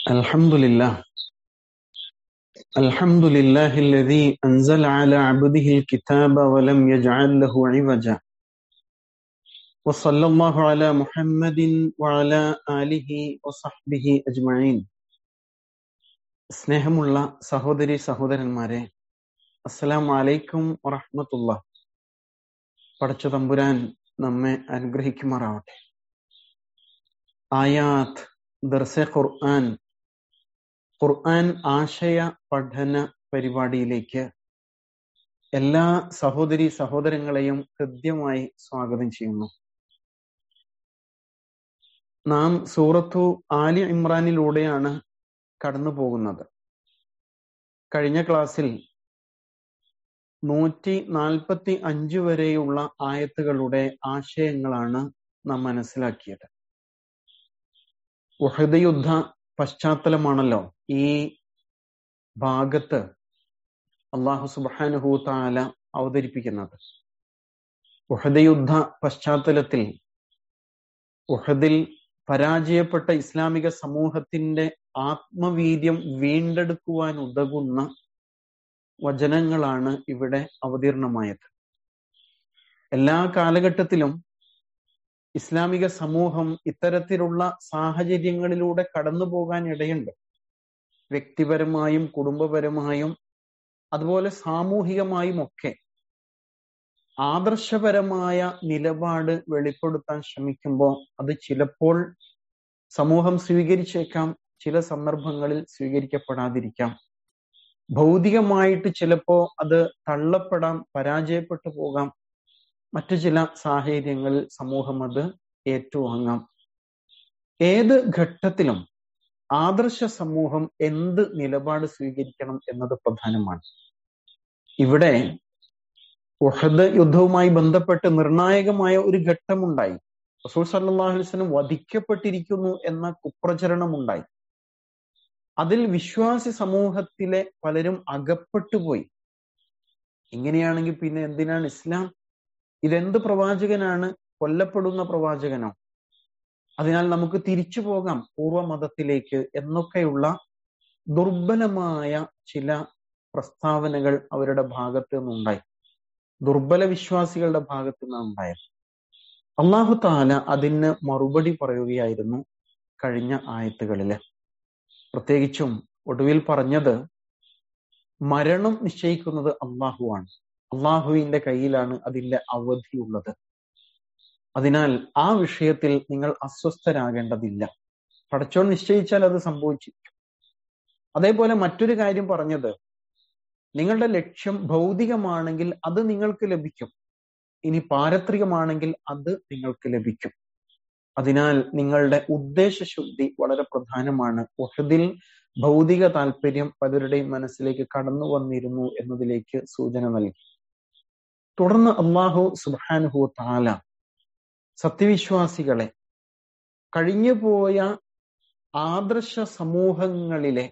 الحمد لله الحمد لله الذي أنزل على عبده الكتاب ولم يجعل له عوجا وصلى الله على محمد وعلى آله وصحبه أجمعين സ്നേഹമുള്ള സഹോദരി സഹോദരന്മാരെ അസ്സലാമു അലൈക്കും വറഹ്മത്തുള്ള പടച്ച തമ്പുരാൻ നമ്മെ അനുഗ്രഹിക്കുമാറാവട്ടെ ആയാത്ത് ദർസെ ഖുർആൻ ഖുർആൻ ആശയ പഠന പരിപാടിയിലേക്ക് എല്ലാ സഹോദരി സഹോദരങ്ങളെയും ഹൃദ്യമായി സ്വാഗതം ചെയ്യുന്നു നാം സൂറത്തു ആലി ഇമ്രാനിലൂടെയാണ് കടന്നു പോകുന്നത് കഴിഞ്ഞ ക്ലാസ്സിൽ നൂറ്റി നാൽപ്പത്തി അഞ്ച് വരെയുള്ള ആയത്തുകളുടെ ആശയങ്ങളാണ് നാം മനസ്സിലാക്കിയത് ഉഹദ് യുദ്ധ പശ്ചാത്തലമാണല്ലോ ഈ ഭാഗത്ത് അള്ളാഹു സുബാനുഹു താല അവതരിപ്പിക്കുന്നത് ഉഹദ് യുദ്ധ പശ്ചാത്തലത്തിൽ ഉഹദിൽ പരാജയപ്പെട്ട ഇസ്ലാമിക സമൂഹത്തിന്റെ ആത്മവീര്യം വീണ്ടെടുക്കുവാൻ ഉതകുന്ന വചനങ്ങളാണ് ഇവിടെ അവതീർണമായത് എല്ലാ കാലഘട്ടത്തിലും ഇസ്ലാമിക സമൂഹം ഇത്തരത്തിലുള്ള സാഹചര്യങ്ങളിലൂടെ കടന്നു പോകാൻ ഇടയുണ്ട് വ്യക്തിപരമായും കുടുംബപരമായും അതുപോലെ സാമൂഹികമായും ഒക്കെ ആദർശപരമായ നിലപാട് വെളിപ്പെടുത്താൻ ശ്രമിക്കുമ്പോൾ അത് ചിലപ്പോൾ സമൂഹം സ്വീകരിച്ചേക്കാം ചില സന്ദർഭങ്ങളിൽ സ്വീകരിക്കപ്പെടാതിരിക്കാം ഭൗതികമായിട്ട് ചിലപ്പോ അത് തള്ളപ്പെടാം പരാജയപ്പെട്ടു പോകാം മറ്റു ചില സാഹചര്യങ്ങളിൽ സമൂഹം അത് ഏറ്റുവാങ്ങാം ഏത് ഘട്ടത്തിലും ആദർശ സമൂഹം എന്ത് നിലപാട് സ്വീകരിക്കണം എന്നത് പ്രധാനമാണ് ഇവിടെ ഉഹദ് യുദ്ധവുമായി ബന്ധപ്പെട്ട് നിർണായകമായ ഒരു ഘട്ടമുണ്ടായി റസൂൽ സല്ലാഹു വസ്ലം വധിക്കപ്പെട്ടിരിക്കുന്നു എന്ന കുപ്രചരണമുണ്ടായി അതിൽ വിശ്വാസി സമൂഹത്തിലെ പലരും അകപ്പെട്ടുപോയി ഇങ്ങനെയാണെങ്കിൽ പിന്നെ എന്തിനാണ് ഇസ്ലാം ഇതെന്ത് പ്രവാചകനാണ് കൊല്ലപ്പെടുന്ന പ്രവാചകനോ അതിനാൽ നമുക്ക് തിരിച്ചു പോകാം പൂർവ്വമതത്തിലേക്ക് എന്നൊക്കെയുള്ള ദുർബലമായ ചില പ്രസ്താവനകൾ അവരുടെ ഭാഗത്ത് നിന്നുണ്ടായി ദുർബല വിശ്വാസികളുടെ ഭാഗത്ത് നിന്നുണ്ടായത് അള്ളാഹു താല അതിന് മറുപടി പറയുകയായിരുന്നു കഴിഞ്ഞ ആയത്തുകളില് പ്രത്യേകിച്ചും ഒടുവിൽ പറഞ്ഞത് മരണം നിശ്ചയിക്കുന്നത് അള്ളാഹുവാണ് അള്ളാഹുവിന്റെ കയ്യിലാണ് അതിന്റെ അവധിയുള്ളത് അതിനാൽ ആ വിഷയത്തിൽ നിങ്ങൾ അസ്വസ്ഥരാകേണ്ടതില്ല പടച്ചോൻ നിശ്ചയിച്ചാൽ അത് സംഭവിച്ചിരിക്കും അതേപോലെ മറ്റൊരു കാര്യം പറഞ്ഞത് നിങ്ങളുടെ ലക്ഷ്യം ഭൗതികമാണെങ്കിൽ അത് നിങ്ങൾക്ക് ലഭിക്കും ഇനി പാരത്രികമാണെങ്കിൽ അത് നിങ്ങൾക്ക് ലഭിക്കും അതിനാൽ നിങ്ങളുടെ ഉദ്ദേശശുദ്ധി വളരെ പ്രധാനമാണ് ഒഹദിൽ ഭൗതിക താല്പര്യം പലരുടെയും മനസ്സിലേക്ക് കടന്നു വന്നിരുന്നു എന്നതിലേക്ക് സൂചന നൽകി തുടർന്ന് അള്ളാഹു സുബാനുഹു താല സത്യവിശ്വാസികളെ കഴിഞ്ഞുപോയ ആദർശ സമൂഹങ്ങളിലെ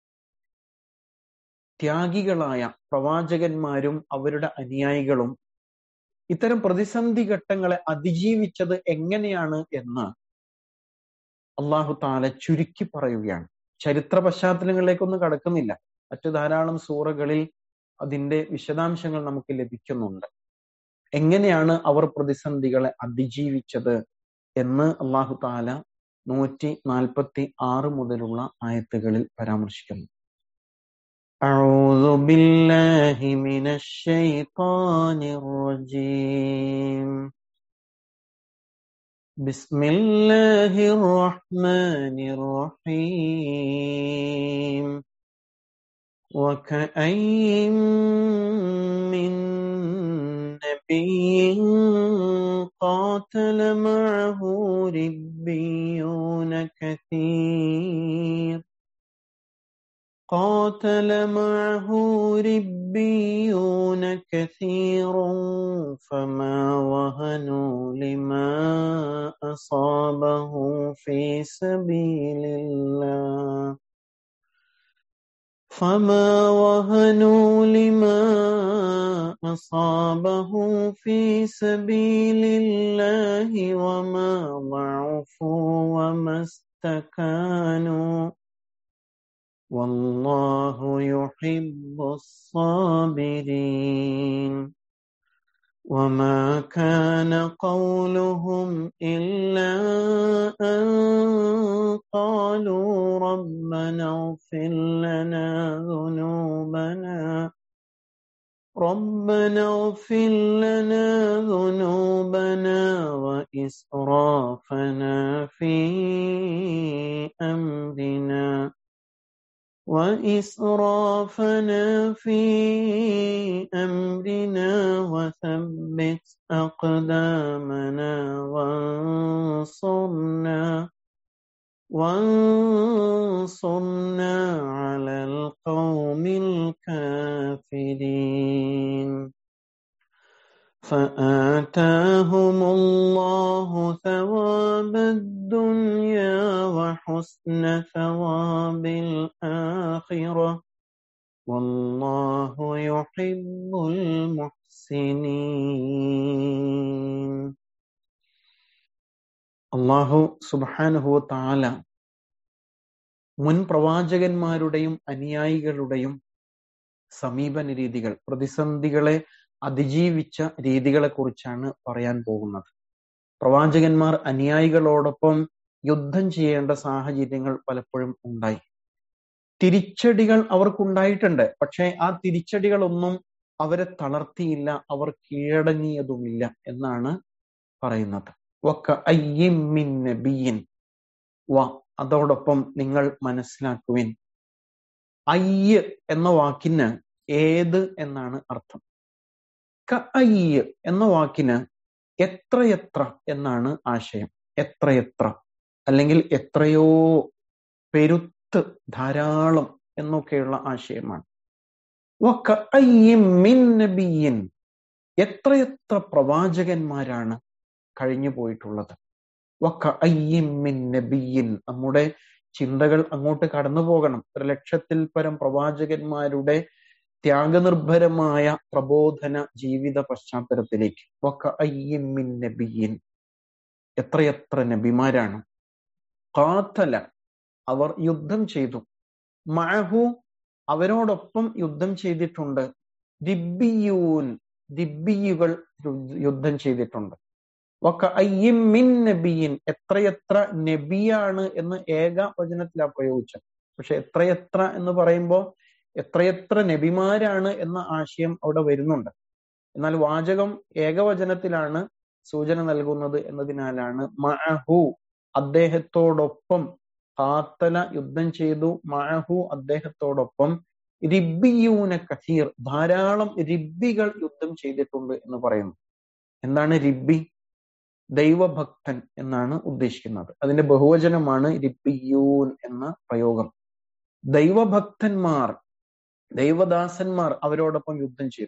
ത്യാഗികളായ പ്രവാചകന്മാരും അവരുടെ അനുയായികളും ഇത്തരം പ്രതിസന്ധി ഘട്ടങ്ങളെ അതിജീവിച്ചത് എങ്ങനെയാണ് എന്ന് അള്ളാഹു താല ചുരുക്കി പറയുകയാണ് ചരിത്ര പശ്ചാത്തലങ്ങളിലേക്കൊന്നും കടക്കുന്നില്ല മറ്റു ധാരാളം സൂറകളിൽ അതിന്റെ വിശദാംശങ്ങൾ നമുക്ക് ലഭിക്കുന്നുണ്ട് എങ്ങനെയാണ് അവർ പ്രതിസന്ധികളെ അതിജീവിച്ചത് എന്ന് അള്ളാഹു താല നൂറ്റി നാൽപ്പത്തി ആറ് മുതലുള്ള ആയത്തുകളിൽ പരാമർശിക്കുന്നു أعوذ بالله من الشيطان الرجيم بسم الله الرحمن الرحيم وكأي من نبي قاتل معه ربيون كثير قاتل معه ربيون كثير فما وهنوا لما أصابه في سبيل الله فما وهنوا لما أصابه في سبيل الله وما ضعفوا وما استكانوا والله يحب الصابرين وما كان قولهم إلا أن قالوا ربنا اغفر لنا ذنوبنا ربنا اغفر لنا ذنوبنا وإسرافنا في أمرنا وإسرافنا في أمرنا وثبت أقدامنا وانصرنا وانصرنا على القوم الكافرين فآتاهم الله ثواب الدنيا وحسن ثواب الآخرة والله يحب المحسنين അള്ളാഹു സുബാനുഹുവ താല മുൻ പ്രവാചകന്മാരുടെയും അനുയായികളുടെയും സമീപന രീതികൾ പ്രതിസന്ധികളെ അതിജീവിച്ച രീതികളെ കുറിച്ചാണ് പറയാൻ പോകുന്നത് പ്രവാചകന്മാർ അനുയായികളോടൊപ്പം യുദ്ധം ചെയ്യേണ്ട സാഹചര്യങ്ങൾ പലപ്പോഴും ഉണ്ടായി തിരിച്ചടികൾ അവർക്കുണ്ടായിട്ടുണ്ട് പക്ഷെ ആ തിരിച്ചടികളൊന്നും അവരെ തളർത്തിയില്ല അവർ കീഴടങ്ങിയതുമില്ല എന്നാണ് പറയുന്നത് വക്ക അയ്യിമ്മിൻ നബിയിൻ വ അതോടൊപ്പം നിങ്ങൾ മനസ്സിലാക്കുവിൻ അയ്യ് എന്ന വാക്കിന് ഏത് എന്നാണ് അർത്ഥം ക അയ്യ് എന്ന വാക്കിന് എത്രയെത്ര എന്നാണ് ആശയം എത്രയെത്ര അല്ലെങ്കിൽ എത്രയോ പെരുത്ത് ധാരാളം എന്നൊക്കെയുള്ള ആശയമാണ് വക്ക അയ്യിമ്മിൻ നബിയിൻ എത്രയെത്ര പ്രവാചകന്മാരാണ് കഴിഞ്ഞു പോയിട്ടുള്ളത് വക്ക അയ്യിമ്മിൻ നബിയിൻ നമ്മുടെ ചിന്തകൾ അങ്ങോട്ട് കടന്നു പോകണം ഒരു ലക്ഷത്തിൽ പരം പ്രവാചകന്മാരുടെ ത്യാഗനിർഭരമായ പ്രബോധന ജീവിത പശ്ചാത്തലത്തിലേക്ക് വക്ക അയ്യിമ്മിൻ നബിയിൻ എത്രയെത്ര നബിമാരാണ് കാത്തല അവർ യുദ്ധം ചെയ്തു മഴഹു അവരോടൊപ്പം യുദ്ധം ചെയ്തിട്ടുണ്ട് ദിബിയൂൻ ദിബിയുകൾ യുദ്ധം ചെയ്തിട്ടുണ്ട് വക്ക അയ്യിമ്മിൻ നബിയിൻ എത്രയെത്ര നബിയാണ് എന്ന് ഏക വചനത്തിലാണ് പ്രയോഗിച്ചത് പക്ഷെ എത്രയെത്ര എന്ന് പറയുമ്പോൾ എത്രയെത്ര നബിമാരാണ് എന്ന ആശയം അവിടെ വരുന്നുണ്ട് എന്നാൽ വാചകം ഏകവചനത്തിലാണ് സൂചന നൽകുന്നത് എന്നതിനാലാണ് മഅഹു അദ്ദേഹത്തോടൊപ്പം കാത്തല യുദ്ധം ചെയ്തു മഅഹു അദ്ദേഹത്തോടൊപ്പം റിബിയൂന കഥീർ ധാരാളം റിബികൾ യുദ്ധം ചെയ്തിട്ടുണ്ട് എന്ന് പറയുന്നു എന്താണ് റിബി ദൈവഭക്തൻ എന്നാണ് ഉദ്ദേശിക്കുന്നത് അതിന്റെ ബഹുവചനമാണ് റിബിയൂൻ എന്ന പ്രയോഗം ദൈവഭക്തന്മാർ ദൈവദാസന്മാർ അവരോടൊപ്പം യുദ്ധം ചെയ്തു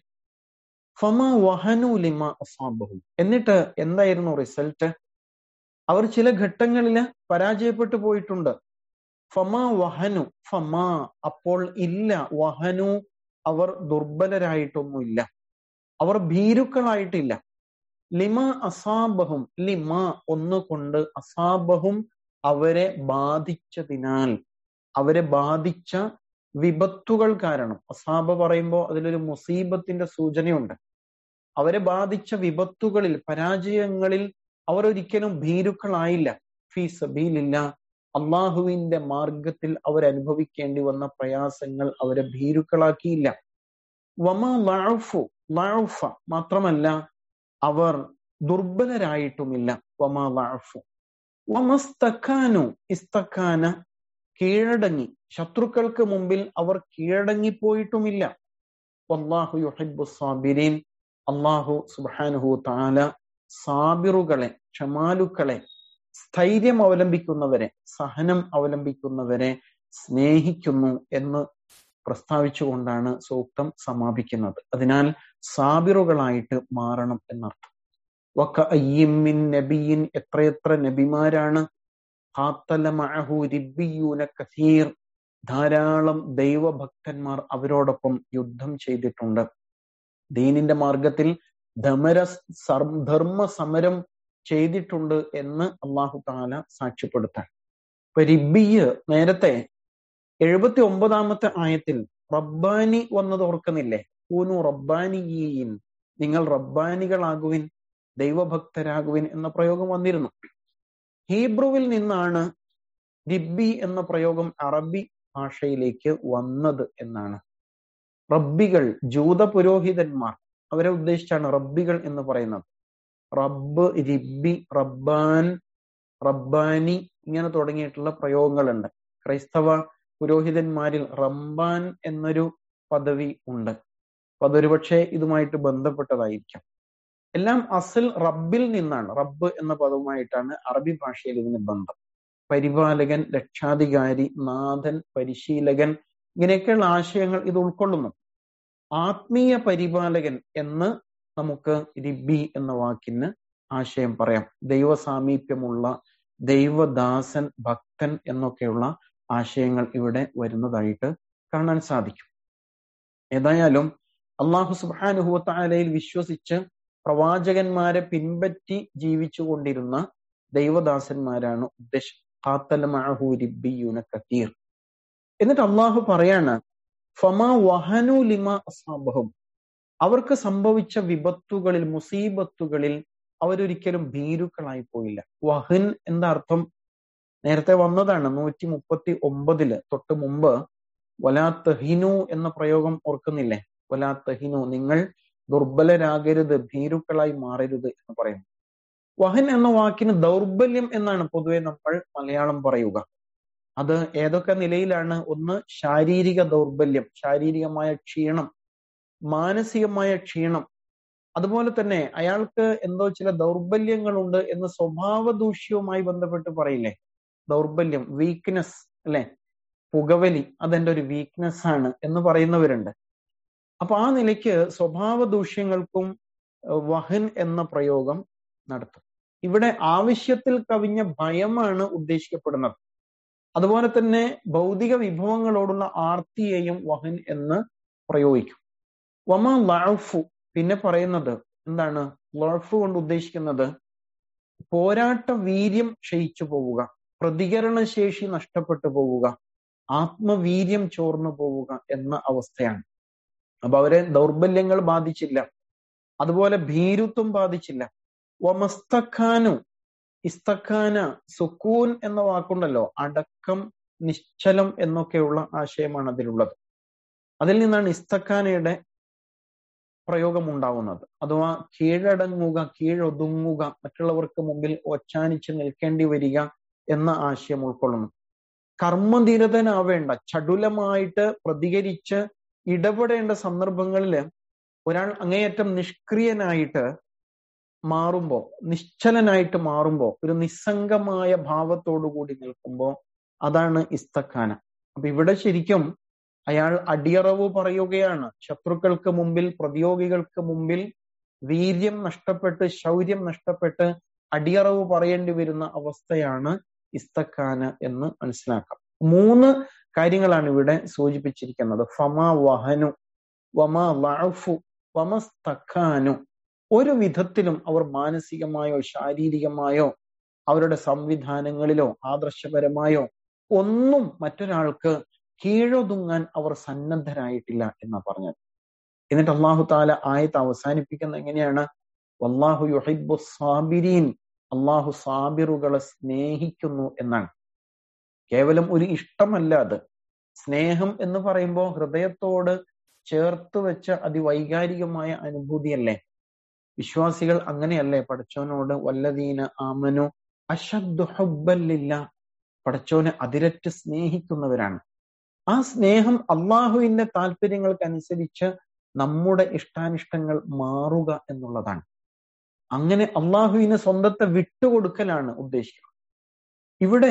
ഫമ വഹനു ലിമ അസാബഹു എന്നിട്ട് എന്തായിരുന്നു റിസൾട്ട് അവർ ചില ഘട്ടങ്ങളിൽ പരാജയപ്പെട്ടു പോയിട്ടുണ്ട് ഫമ വഹനു ഫമ അപ്പോൾ ഇല്ല വഹനു അവർ ദുർബലരായിട്ടൊന്നുമില്ല അവർ ഭീരുക്കളായിട്ടില്ല ലിമ അസാബഹും ലിമ ഒന്നുകൊണ്ട് അസാബഹും അവരെ ബാധിച്ചതിനാൽ അവരെ ബാധിച്ച വിപത്തുകൾ കാരണം അസാബ പറയുമ്പോൾ അതിലൊരു മുസീബത്തിന്റെ സൂചനയുണ്ട് അവരെ ബാധിച്ച വിപത്തുകളിൽ പരാജയങ്ങളിൽ അവർ ഒരിക്കലും ഭീരുക്കളായില്ല ഫീ സബീലില്ല അള്ളാഹുവിന്റെ മാർഗത്തിൽ അവരനുഭവിക്കേണ്ടി വന്ന പ്രയാസങ്ങൾ അവരെ ഭീരുക്കളാക്കിയില്ല വമ ലഅഫു ലഅഫ മാത്രമല്ല അവർ ദുർബലരായിട്ടുമില്ല വമ ലഅഫു വമസ്തക്കാനു ഇസ്തക്കാന കീഴടങ്ങി ശത്രുക്കൾക്ക് മുമ്പിൽ അവർ കീഴടങ്ങിപ്പോയിട്ടുമില്ല വല്ലാഹു യുഹിബ്ബു സാബിരീൻ അള്ളാഹു സുബ്ഹാനഹു താല സാബിറുകളെ ക്ഷമാലുക്കളെ സ്ഥൈര്യം അവലംബിക്കുന്നവരെ സഹനം അവലംബിക്കുന്നവരെ സ്നേഹിക്കുന്നു എന്ന് പ്രസ്താവിച്ചുകൊണ്ടാണ് സൂക്തം സമാപിക്കുന്നത് അതിനാൽ സാബിറുകളായിട്ട് മാറണം എന്നർത്ഥം വക്ക അയ്യമ്മിൻ നബിയിൻ എത്രയെത്ര നബിമാരാണ് കസീർ ധാരാളം ദൈവഭക്തന്മാർ അവരോടൊപ്പം യുദ്ധം ചെയ്തിട്ടുണ്ട് ദീനിന്റെ മാർഗത്തിൽ ധമര ധർമ്മ സമരം ചെയ്തിട്ടുണ്ട് എന്ന് അള്ളാഹു താല സാക്ഷ്യപ്പെടുത്താൻ ഇപ്പൊ റിബിയ് നേരത്തെ എഴുപത്തി ഒമ്പതാമത്തെ ആയത്തിൽ റബ്ബാനി വന്നത് ഓർക്കുന്നില്ലേ ഊനു റബ്ബാനിയീൻ നിങ്ങൾ റബ്ബാനികളാകുവിൻ ദൈവഭക്തരാകുവിൻ എന്ന പ്രയോഗം വന്നിരുന്നു ഹീബ്രുവിൽ നിന്നാണ് ദിബി എന്ന പ്രയോഗം അറബി ഭാഷയിലേക്ക് വന്നത് എന്നാണ് റബ്ബികൾ ജൂത പുരോഹിതന്മാർ അവരെ ഉദ്ദേശിച്ചാണ് റബ്ബികൾ എന്ന് പറയുന്നത് റബ്ബ് റിബി റബ്ബാൻ റബ്ബാനി ഇങ്ങനെ തുടങ്ങിയിട്ടുള്ള പ്രയോഗങ്ങളുണ്ട് ക്രൈസ്തവ പുരോഹിതന്മാരിൽ റംബാൻ എന്നൊരു പദവി ഉണ്ട് അപ്പൊ അതൊരു പക്ഷേ ഇതുമായിട്ട് ബന്ധപ്പെട്ടതായിരിക്കാം എല്ലാം അസൽ റബ്ബിൽ നിന്നാണ് റബ്ബ് എന്ന പദവുമായിട്ടാണ് അറബി ഭാഷയിൽ ഇതിന് ബന്ധം പരിപാലകൻ രക്ഷാധികാരി നാഥൻ പരിശീലകൻ ഇങ്ങനെയൊക്കെയുള്ള ആശയങ്ങൾ ഇത് ഉൾക്കൊള്ളുന്നു ആത്മീയ പരിപാലകൻ എന്ന് നമുക്ക് റിബി എന്ന വാക്കിന് ആശയം പറയാം ദൈവ സാമീപ്യമുള്ള ദൈവദാസൻ ഭക്തൻ എന്നൊക്കെയുള്ള ആശയങ്ങൾ ഇവിടെ വരുന്നതായിട്ട് കാണാൻ സാധിക്കും ഏതായാലും അള്ളാഹു സുബാനുഹുവത്താലയിൽ വിശ്വസിച്ച് പ്രവാചകന്മാരെ പിൻപറ്റി ജീവിച്ചു കൊണ്ടിരുന്ന ദൈവദാസന്മാരാണ് ഉദ്ദേശം റിബിയുന കത്തീർ എന്നിട്ട് അള്ളാഹു പറയാണ് ഫമാ വഹനു ലിമ അസാബഹും അവർക്ക് സംഭവിച്ച വിപത്തുകളിൽ മുസീബത്തുകളിൽ അവരൊരിക്കലും ഭീരുക്കളായി പോയില്ല വഹൻ എന്താ അർത്ഥം നേരത്തെ വന്നതാണ് നൂറ്റി മുപ്പത്തി ഒമ്പതില് തൊട്ട് മുമ്പ് വലാത്തഹിനു എന്ന പ്രയോഗം ഓർക്കുന്നില്ലേ വലാത്തഹിനു നിങ്ങൾ ദുർബലരാകരുത് ഭീരുക്കളായി മാറരുത് എന്ന് പറയുന്നു വഹൻ എന്ന വാക്കിന് ദൗർബല്യം എന്നാണ് പൊതുവെ നമ്മൾ മലയാളം പറയുക അത് ഏതൊക്കെ നിലയിലാണ് ഒന്ന് ശാരീരിക ദൗർബല്യം ശാരീരികമായ ക്ഷീണം മാനസികമായ ക്ഷീണം അതുപോലെ തന്നെ അയാൾക്ക് എന്തോ ചില ദൗർബല്യങ്ങളുണ്ട് എന്ന് സ്വഭാവ ദൂഷ്യവുമായി ബന്ധപ്പെട്ട് പറയില്ലേ ദൗർബല്യം വീക്ക്നെസ് അല്ലെ പുകവലി അതെന്റെ ഒരു വീക്ക്നെസ് ആണ് എന്ന് പറയുന്നവരുണ്ട് അപ്പൊ ആ നിലയ്ക്ക് സ്വഭാവ ദൂഷ്യങ്ങൾക്കും വഹൻ എന്ന പ്രയോഗം നടത്തും ഇവിടെ ആവശ്യത്തിൽ കവിഞ്ഞ ഭയമാണ് ഉദ്ദേശിക്കപ്പെടുന്നത് അതുപോലെ തന്നെ ഭൗതിക വിഭവങ്ങളോടുള്ള ആർത്തിയെയും വഹൻ എന്ന് പ്രയോഗിക്കും വമ ലഴഫു പിന്നെ പറയുന്നത് എന്താണ് ലഴഫ് കൊണ്ട് ഉദ്ദേശിക്കുന്നത് പോരാട്ട വീര്യം ക്ഷയിച്ചു പോവുക പ്രതികരണശേഷി നഷ്ടപ്പെട്ടു പോവുക ആത്മവീര്യം ചോർന്നു പോവുക എന്ന അവസ്ഥയാണ് അപ്പൊ അവരെ ദൗർബല്യങ്ങൾ ബാധിച്ചില്ല അതുപോലെ ഭീരുത്വം ബാധിച്ചില്ല വമസ്തഖാനു ഇസ്തഖാന സുക്കൂൻ എന്ന വാക്കുണ്ടല്ലോ അടക്കം നിശ്ചലം എന്നൊക്കെയുള്ള ആശയമാണ് അതിലുള്ളത് അതിൽ നിന്നാണ് ഇസ്തഖാനയുടെ പ്രയോഗം ഉണ്ടാവുന്നത് അഥവാ കീഴടങ്ങുക കീഴൊതുങ്ങുക മറ്റുള്ളവർക്ക് മുമ്പിൽ ഒച്ചാനിച്ച് നിൽക്കേണ്ടി വരിക എന്ന ആശയം ഉൾക്കൊള്ളുന്നു കർമ്മനിരതനാവേണ്ട ചടുലമായിട്ട് പ്രതികരിച്ച് ഇടപെടേണ്ട സന്ദർഭങ്ങളിൽ ഒരാൾ അങ്ങേയറ്റം നിഷ്ക്രിയനായിട്ട് മാറുമ്പോ നിശ്ചലനായിട്ട് മാറുമ്പോ ഒരു നിസ്സംഗമായ ഭാവത്തോടു കൂടി നിൽക്കുമ്പോ അതാണ് ഇസ്തഖാന അപ്പൊ ഇവിടെ ശരിക്കും അയാൾ അടിയറവ് പറയുകയാണ് ശത്രുക്കൾക്ക് മുമ്പിൽ പ്രതിയോഗികൾക്ക് മുമ്പിൽ വീര്യം നഷ്ടപ്പെട്ട് ശൗര്യം നഷ്ടപ്പെട്ട് അടിയറവ് പറയേണ്ടി വരുന്ന അവസ്ഥയാണ് ഇസ്തഖാന എന്ന് മനസ്സിലാക്കാം മൂന്ന് കാര്യങ്ങളാണ് ഇവിടെ സൂചിപ്പിച്ചിരിക്കുന്നത് ഫമ വഹനു വമ ലഅഫു വമസ്തഖാനു ഒരു വിധത്തിലും അവർ മാനസികമായോ ശാരീരികമായോ അവരുടെ സംവിധാനങ്ങളിലോ ആദർശപരമായോ ഒന്നും മറ്റൊരാൾക്ക് കീഴൊതുങ്ങാൻ അവർ സന്നദ്ധരായിട്ടില്ല എന്നാ പറഞ്ഞത് എന്നിട്ട് അള്ളാഹു താല ആയത്ത് അവസാനിപ്പിക്കുന്ന എങ്ങനെയാണ് വല്ലാഹു യുഹിബു സാബിരീൻ അള്ളാഹു സാബിറുകളെ സ്നേഹിക്കുന്നു എന്നാണ് കേവലം ഒരു ഇഷ്ടമല്ല അത് സ്നേഹം എന്ന് പറയുമ്പോൾ ഹൃദയത്തോട് ചേർത്ത് വെച്ച അതിവൈകാരികമായ അനുഭൂതിയല്ലേ വിശ്വാസികൾ അങ്ങനെയല്ലേ പടച്ചോനോട് വല്ലതീന ആമനു അശബ്ദു ഹബ്ബല്ലില്ല പടച്ചോനെ അതിരറ്റ് സ്നേഹിക്കുന്നവരാണ് ആ സ്നേഹം അള്ളാഹുവിന്റെ താല്പര്യങ്ങൾക്കനുസരിച്ച് നമ്മുടെ ഇഷ്ടാനിഷ്ടങ്ങൾ മാറുക എന്നുള്ളതാണ് അങ്ങനെ അള്ളാഹുവിന് സ്വന്തത്തെ വിട്ടുകൊടുക്കലാണ് ഉദ്ദേശിക്കുന്നത് ഇവിടെ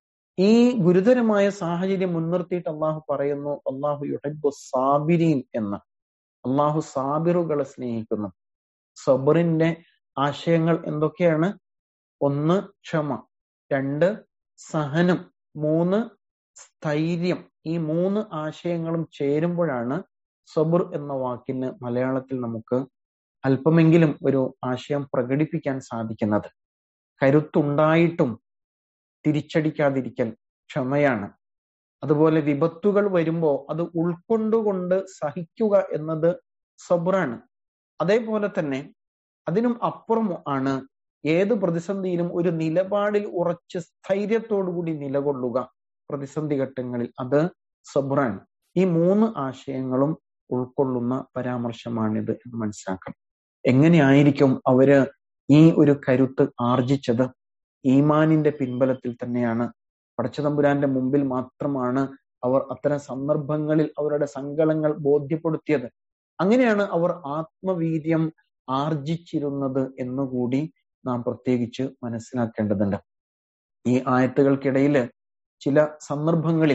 ഈ ഗുരുതരമായ സാഹചര്യം മുൻനിർത്തിയിട്ട് അള്ളാഹു പറയുന്നു അള്ളാഹു യുഹബു സാബിരീൻ എന്ന് അള്ളാഹു സാബിറുകളെ സ്നേഹിക്കുന്നു സബറിന്റെ ആശയങ്ങൾ എന്തൊക്കെയാണ് ഒന്ന് ക്ഷമ രണ്ട് സഹനം മൂന്ന് സ്ഥൈര്യം ഈ മൂന്ന് ആശയങ്ങളും ചേരുമ്പോഴാണ് സബുർ എന്ന വാക്കിന് മലയാളത്തിൽ നമുക്ക് അല്പമെങ്കിലും ഒരു ആശയം പ്രകടിപ്പിക്കാൻ സാധിക്കുന്നത് കരുത്തുണ്ടായിട്ടും തിരിച്ചടിക്കാതിരിക്കൽ ക്ഷമയാണ് അതുപോലെ വിപത്തുകൾ വരുമ്പോൾ അത് ഉൾക്കൊണ്ടുകൊണ്ട് സഹിക്കുക എന്നത് സബ്രാണ് അതേപോലെ തന്നെ അതിനും അപ്പുറം ആണ് ഏത് പ്രതിസന്ധിയിലും ഒരു നിലപാടിൽ ഉറച്ച് സ്ഥൈര്യത്തോടുകൂടി നിലകൊള്ളുക പ്രതിസന്ധി ഘട്ടങ്ങളിൽ അത് സബ്രാണ് ഈ മൂന്ന് ആശയങ്ങളും ഉൾക്കൊള്ളുന്ന പരാമർശമാണിത് എന്ന് മനസ്സിലാക്കണം എങ്ങനെയായിരിക്കും അവര് ഈ ഒരു കരുത്ത് ആർജിച്ചത് ഈമാനിന്റെ പിൻബലത്തിൽ തന്നെയാണ് പടച്ചതമ്പുരാന്റെ മുമ്പിൽ മാത്രമാണ് അവർ അത്തരം സന്ദർഭങ്ങളിൽ അവരുടെ സങ്കടങ്ങൾ ബോധ്യപ്പെടുത്തിയത് അങ്ങനെയാണ് അവർ ആത്മവീര്യം ആർജിച്ചിരുന്നത് എന്നുകൂടി നാം പ്രത്യേകിച്ച് മനസ്സിലാക്കേണ്ടതുണ്ട് ഈ ആയത്തുകൾക്കിടയിൽ ചില സന്ദർഭങ്ങളിൽ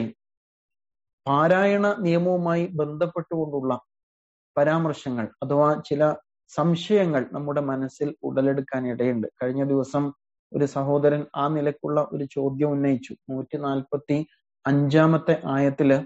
പാരായണ നിയമവുമായി ബന്ധപ്പെട്ടുകൊണ്ടുള്ള പരാമർശങ്ങൾ അഥവാ ചില സംശയങ്ങൾ നമ്മുടെ മനസ്സിൽ ഉടലെടുക്കാൻ ഇടയുണ്ട് കഴിഞ്ഞ ദിവസം ഒരു സഹോദരൻ ആ നിലക്കുള്ള ഒരു ചോദ്യം ഉന്നയിച്ചു നൂറ്റി നാൽപ്പത്തി അഞ്ചാമത്തെ ആയത്തില്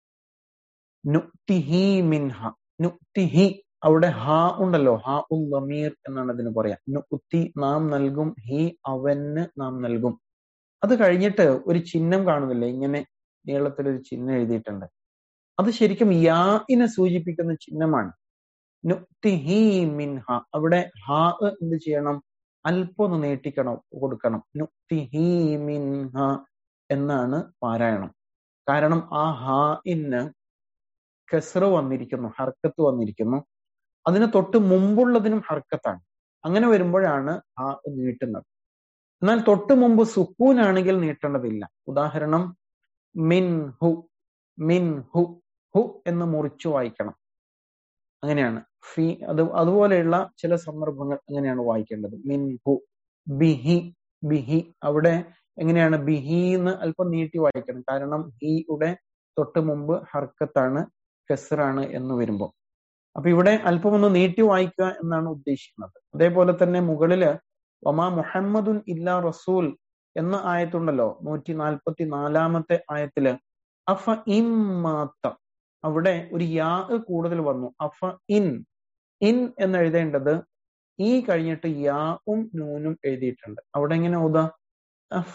നുക്തിഹി മിൻഹ നുക്തിഹി അവിടെ ഹ ഉണ്ടല്ലോ ഹ ഉം ലമീർ എന്നാണ് അതിന് പറയാം നുക്തി നാം നൽകും ഹി അവന് നാം നൽകും അത് കഴിഞ്ഞിട്ട് ഒരു ചിഹ്നം കാണുന്നില്ലേ ഇങ്ങനെ നീളത്തിലൊരു ചിഹ്നം എഴുതിയിട്ടുണ്ട് അത് ശരിക്കും യാഇനെ സൂചിപ്പിക്കുന്ന ചിഹ്നമാണ് നുക്തിഹി മിൻഹ അവിടെ ഹാ എന്ത് ചെയ്യണം അല്പം ഒന്ന് നീട്ടിക്കണം കൊടുക്കണം നുക്തിഹി മിൻഹ എന്നാണ് പാരായണം കാരണം ആ ഹാ ഇന്ന് കെസർ വന്നിരിക്കുന്നു ഹർക്കത്ത് വന്നിരിക്കുന്നു അതിന് തൊട്ട് മുമ്പുള്ളതിനും ഹർക്കത്താണ് അങ്ങനെ വരുമ്പോഴാണ് ആ നീട്ടുന്നത് എന്നാൽ തൊട്ട് മുമ്പ് സുക്കൂൻ ആണെങ്കിൽ നീട്ടേണ്ടതില്ല ഉദാഹരണം മിൻ ഹു മിൻ ഹു ഹു എന്ന് മുറിച്ചു വായിക്കണം അങ്ങനെയാണ് ഫി അത് അതുപോലെയുള്ള ചില സന്ദർഭങ്ങൾ അങ്ങനെയാണ് വായിക്കേണ്ടത് മിൻ ഹു ബിഹി ബിഹി അവിടെ എങ്ങനെയാണ് ബിഹി എന്ന് അല്പം നീട്ടി വായിക്കണം കാരണം ഹിയുടെ തൊട്ട് മുമ്പ് ഹർക്കത്താണ് കെസറാണ് എന്ന് വരുമ്പോൾ അപ്പൊ ഇവിടെ അല്പം ഒന്ന് നീട്ടി വായിക്കുക എന്നാണ് ഉദ്ദേശിക്കുന്നത് അതേപോലെ തന്നെ മുകളില് ഒമാ മുഹമ്മദുൻ ഇല്ലാ റസൂൽ എന്ന ആയത്തുണ്ടല്ലോ നൂറ്റി നാൽപ്പത്തി നാലാമത്തെ ആയത്തില് അഫ ഇമ്മാത്ത അവിടെ ഒരു യാ കൂടുതൽ വന്നു അഫ ഇൻ ഇൻ എന്ന് എഴുതേണ്ടത് ഈ കഴിഞ്ഞിട്ട് യാവും നൂനും എഴുതിയിട്ടുണ്ട് അവിടെ എങ്ങനെ ഓതാ അഫ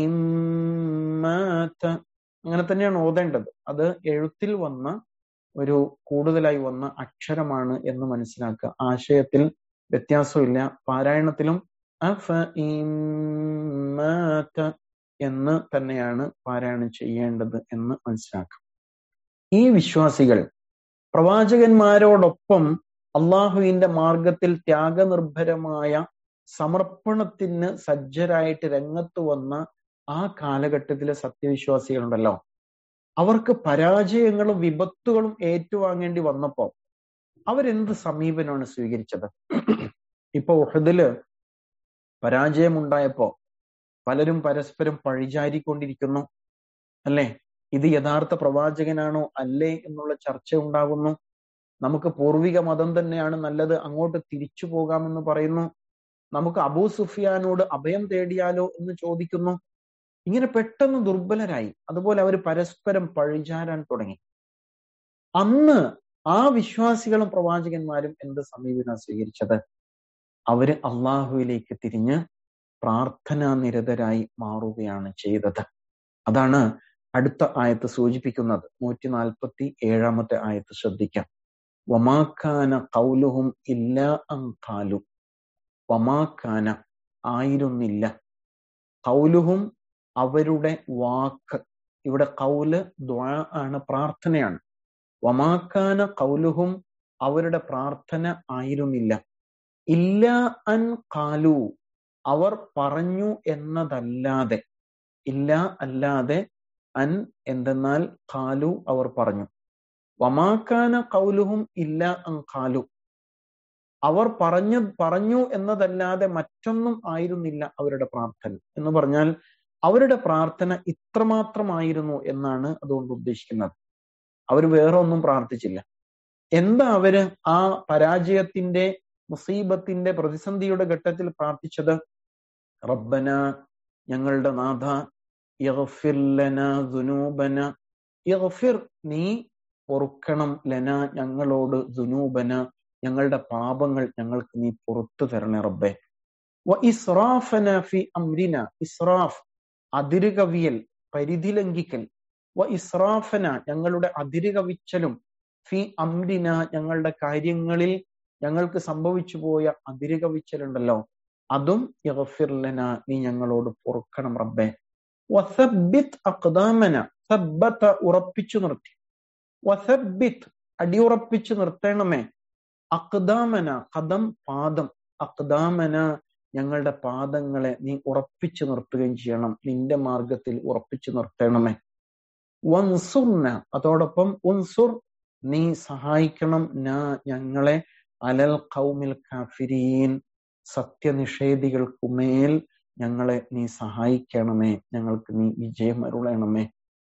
ഇമ്മാത്ത അങ്ങനെ തന്നെയാണ് ഓതേണ്ടത് അത് എഴുത്തിൽ വന്ന ഒരു കൂടുതലായി വന്ന അക്ഷരമാണ് എന്ന് മനസ്സിലാക്കുക ആശയത്തിൽ വ്യത്യാസമില്ല പാരായണത്തിലും അഫ ഇമ്മാത്ത എന്ന് തന്നെയാണ് പാരായണം ചെയ്യേണ്ടത് എന്ന് മനസ്സിലാക്കാം ഈ വിശ്വാസികൾ പ്രവാചകന്മാരോടൊപ്പം അള്ളാഹുവിന്റെ മാർഗത്തിൽ ത്യാഗനിർഭരമായ സമർപ്പണത്തിന് സജ്ജരായിട്ട് രംഗത്ത് വന്ന ആ കാലഘട്ടത്തിലെ സത്യവിശ്വാസികളുണ്ടല്ലോ അവർക്ക് പരാജയങ്ങളും വിപത്തുകളും ഏറ്റുവാങ്ങേണ്ടി വന്നപ്പോ അവരെന്ത് സമീപനമാണ് സ്വീകരിച്ചത് ഇപ്പൊ ഉഹദില് പരാജയമുണ്ടായപ്പോ പലരും പരസ്പരം പഴിചാരിക്കൊണ്ടിരിക്കുന്നു അല്ലേ ഇത് യഥാർത്ഥ പ്രവാചകനാണോ അല്ലേ എന്നുള്ള ചർച്ച ഉണ്ടാകുന്നു നമുക്ക് പൂർവിക മതം തന്നെയാണ് നല്ലത് അങ്ങോട്ട് തിരിച്ചു പോകാമെന്ന് പറയുന്നു നമുക്ക് അബൂ സുഫിയാനോട് അഭയം തേടിയാലോ എന്ന് ചോദിക്കുന്നു ഇങ്ങനെ പെട്ടെന്ന് ദുർബലരായി അതുപോലെ അവർ പരസ്പരം പഴിചാരാൻ തുടങ്ങി അന്ന് ആ വിശ്വാസികളും പ്രവാചകന്മാരും എന്ത് സമീപനം സ്വീകരിച്ചത് അവര് അള്ളാഹുവിലേക്ക് തിരിഞ്ഞ് പ്രാർത്ഥനാ നിരതരായി മാറുകയാണ് ചെയ്തത് അതാണ് അടുത്ത ആയത്ത് സൂചിപ്പിക്കുന്നത് നൂറ്റി നാൽപ്പത്തി ഏഴാമത്തെ ആയത്ത് ശ്രദ്ധിക്കാം വമാക്കാന കൗലുഹും ഇല്ല അങ്കാലു വമാക്കാന ആയിരുന്നില്ല കൗലുഹും അവരുടെ വാക്ക് ഇവിടെ കൗല് ദ്വാ ആണ് പ്രാർത്ഥനയാണ് വമാക്കാന കൗലുഹും അവരുടെ പ്രാർത്ഥന ആയിരുന്നില്ല ഇല്ല അൻ കാലു അവർ പറഞ്ഞു എന്നതല്ലാതെ ഇല്ല അല്ലാതെ അൻ എന്തെന്നാൽ കാലു അവർ പറഞ്ഞു വമാക്കാന കൗലുഹും ഇല്ല അൻ കാലു അവർ പറഞ്ഞു പറഞ്ഞു എന്നതല്ലാതെ മറ്റൊന്നും ആയിരുന്നില്ല അവരുടെ പ്രാർത്ഥന എന്ന് പറഞ്ഞാൽ അവരുടെ പ്രാർത്ഥന ഇത്രമാത്രമായിരുന്നു എന്നാണ് അതുകൊണ്ട് ഉദ്ദേശിക്കുന്നത് അവർ വേറെ ഒന്നും പ്രാർത്ഥിച്ചില്ല എന്താ അവര് ആ പരാജയത്തിന്റെ മുസീബത്തിന്റെ പ്രതിസന്ധിയുടെ ഘട്ടത്തിൽ പ്രാർത്ഥിച്ചത് റബ്ബന ഞങ്ങളുടെ നാഥ യഗ്ഫിർ ലന ദുനൂബന യഗ്ഫിർ നീ പൊറുക്കണം ലന ഞങ്ങളോട് ദുനൂബന ഞങ്ങളുടെ പാപങ്ങൾ ഞങ്ങൾക്ക് നീ പുറത്തു തരണേ റബ്ബെ വ ഇസ്റാഫന ഫി അംരിന ഇസ്റാഫ് അതിരുകവിയൽ പരിധി ലംഘിക്കൽ വ ഇസ്രാഫന ഞങ്ങളുടെ അതിര് കവിച്ചലും ഫി അംരിന ഞങ്ങളുടെ കാര്യങ്ങളിൽ ഞങ്ങൾക്ക് സംഭവിച്ചു പോയ അതിര് കവിച്ചലുണ്ടല്ലോ അതും യഗ്ഫിർലന നീ ഞങ്ങളോട് പൊറുക്കണം റബ്ബെ വസബിത്ത് അക്ദാമന സബ്ബത്ത ഉറപ്പിച്ചു നിർത്തി വസബിത്ത് അടിയുറപ്പിച്ചു നിർത്തണമേ അക്ദാമന കദം പാദം അക്ദാമന ഞങ്ങളുടെ പാദങ്ങളെ നീ ഉറപ്പിച്ചു നിർത്തുകയും ചെയ്യണം നിന്റെ മാർഗത്തിൽ ഉറപ്പിച്ചു നിർത്തണമേ വൻസുർന അതോടൊപ്പം ഉൻസുർ നീ സഹായിക്കണം നാ ഞങ്ങളെ അലൽ കൗമിൽ കാഫിരീൻ സത്യനിഷേധികൾക്കുമേൽ ഞങ്ങളെ നീ സഹായിക്കണമേ ഞങ്ങൾക്ക് നീ വിജയം അരുളണമേ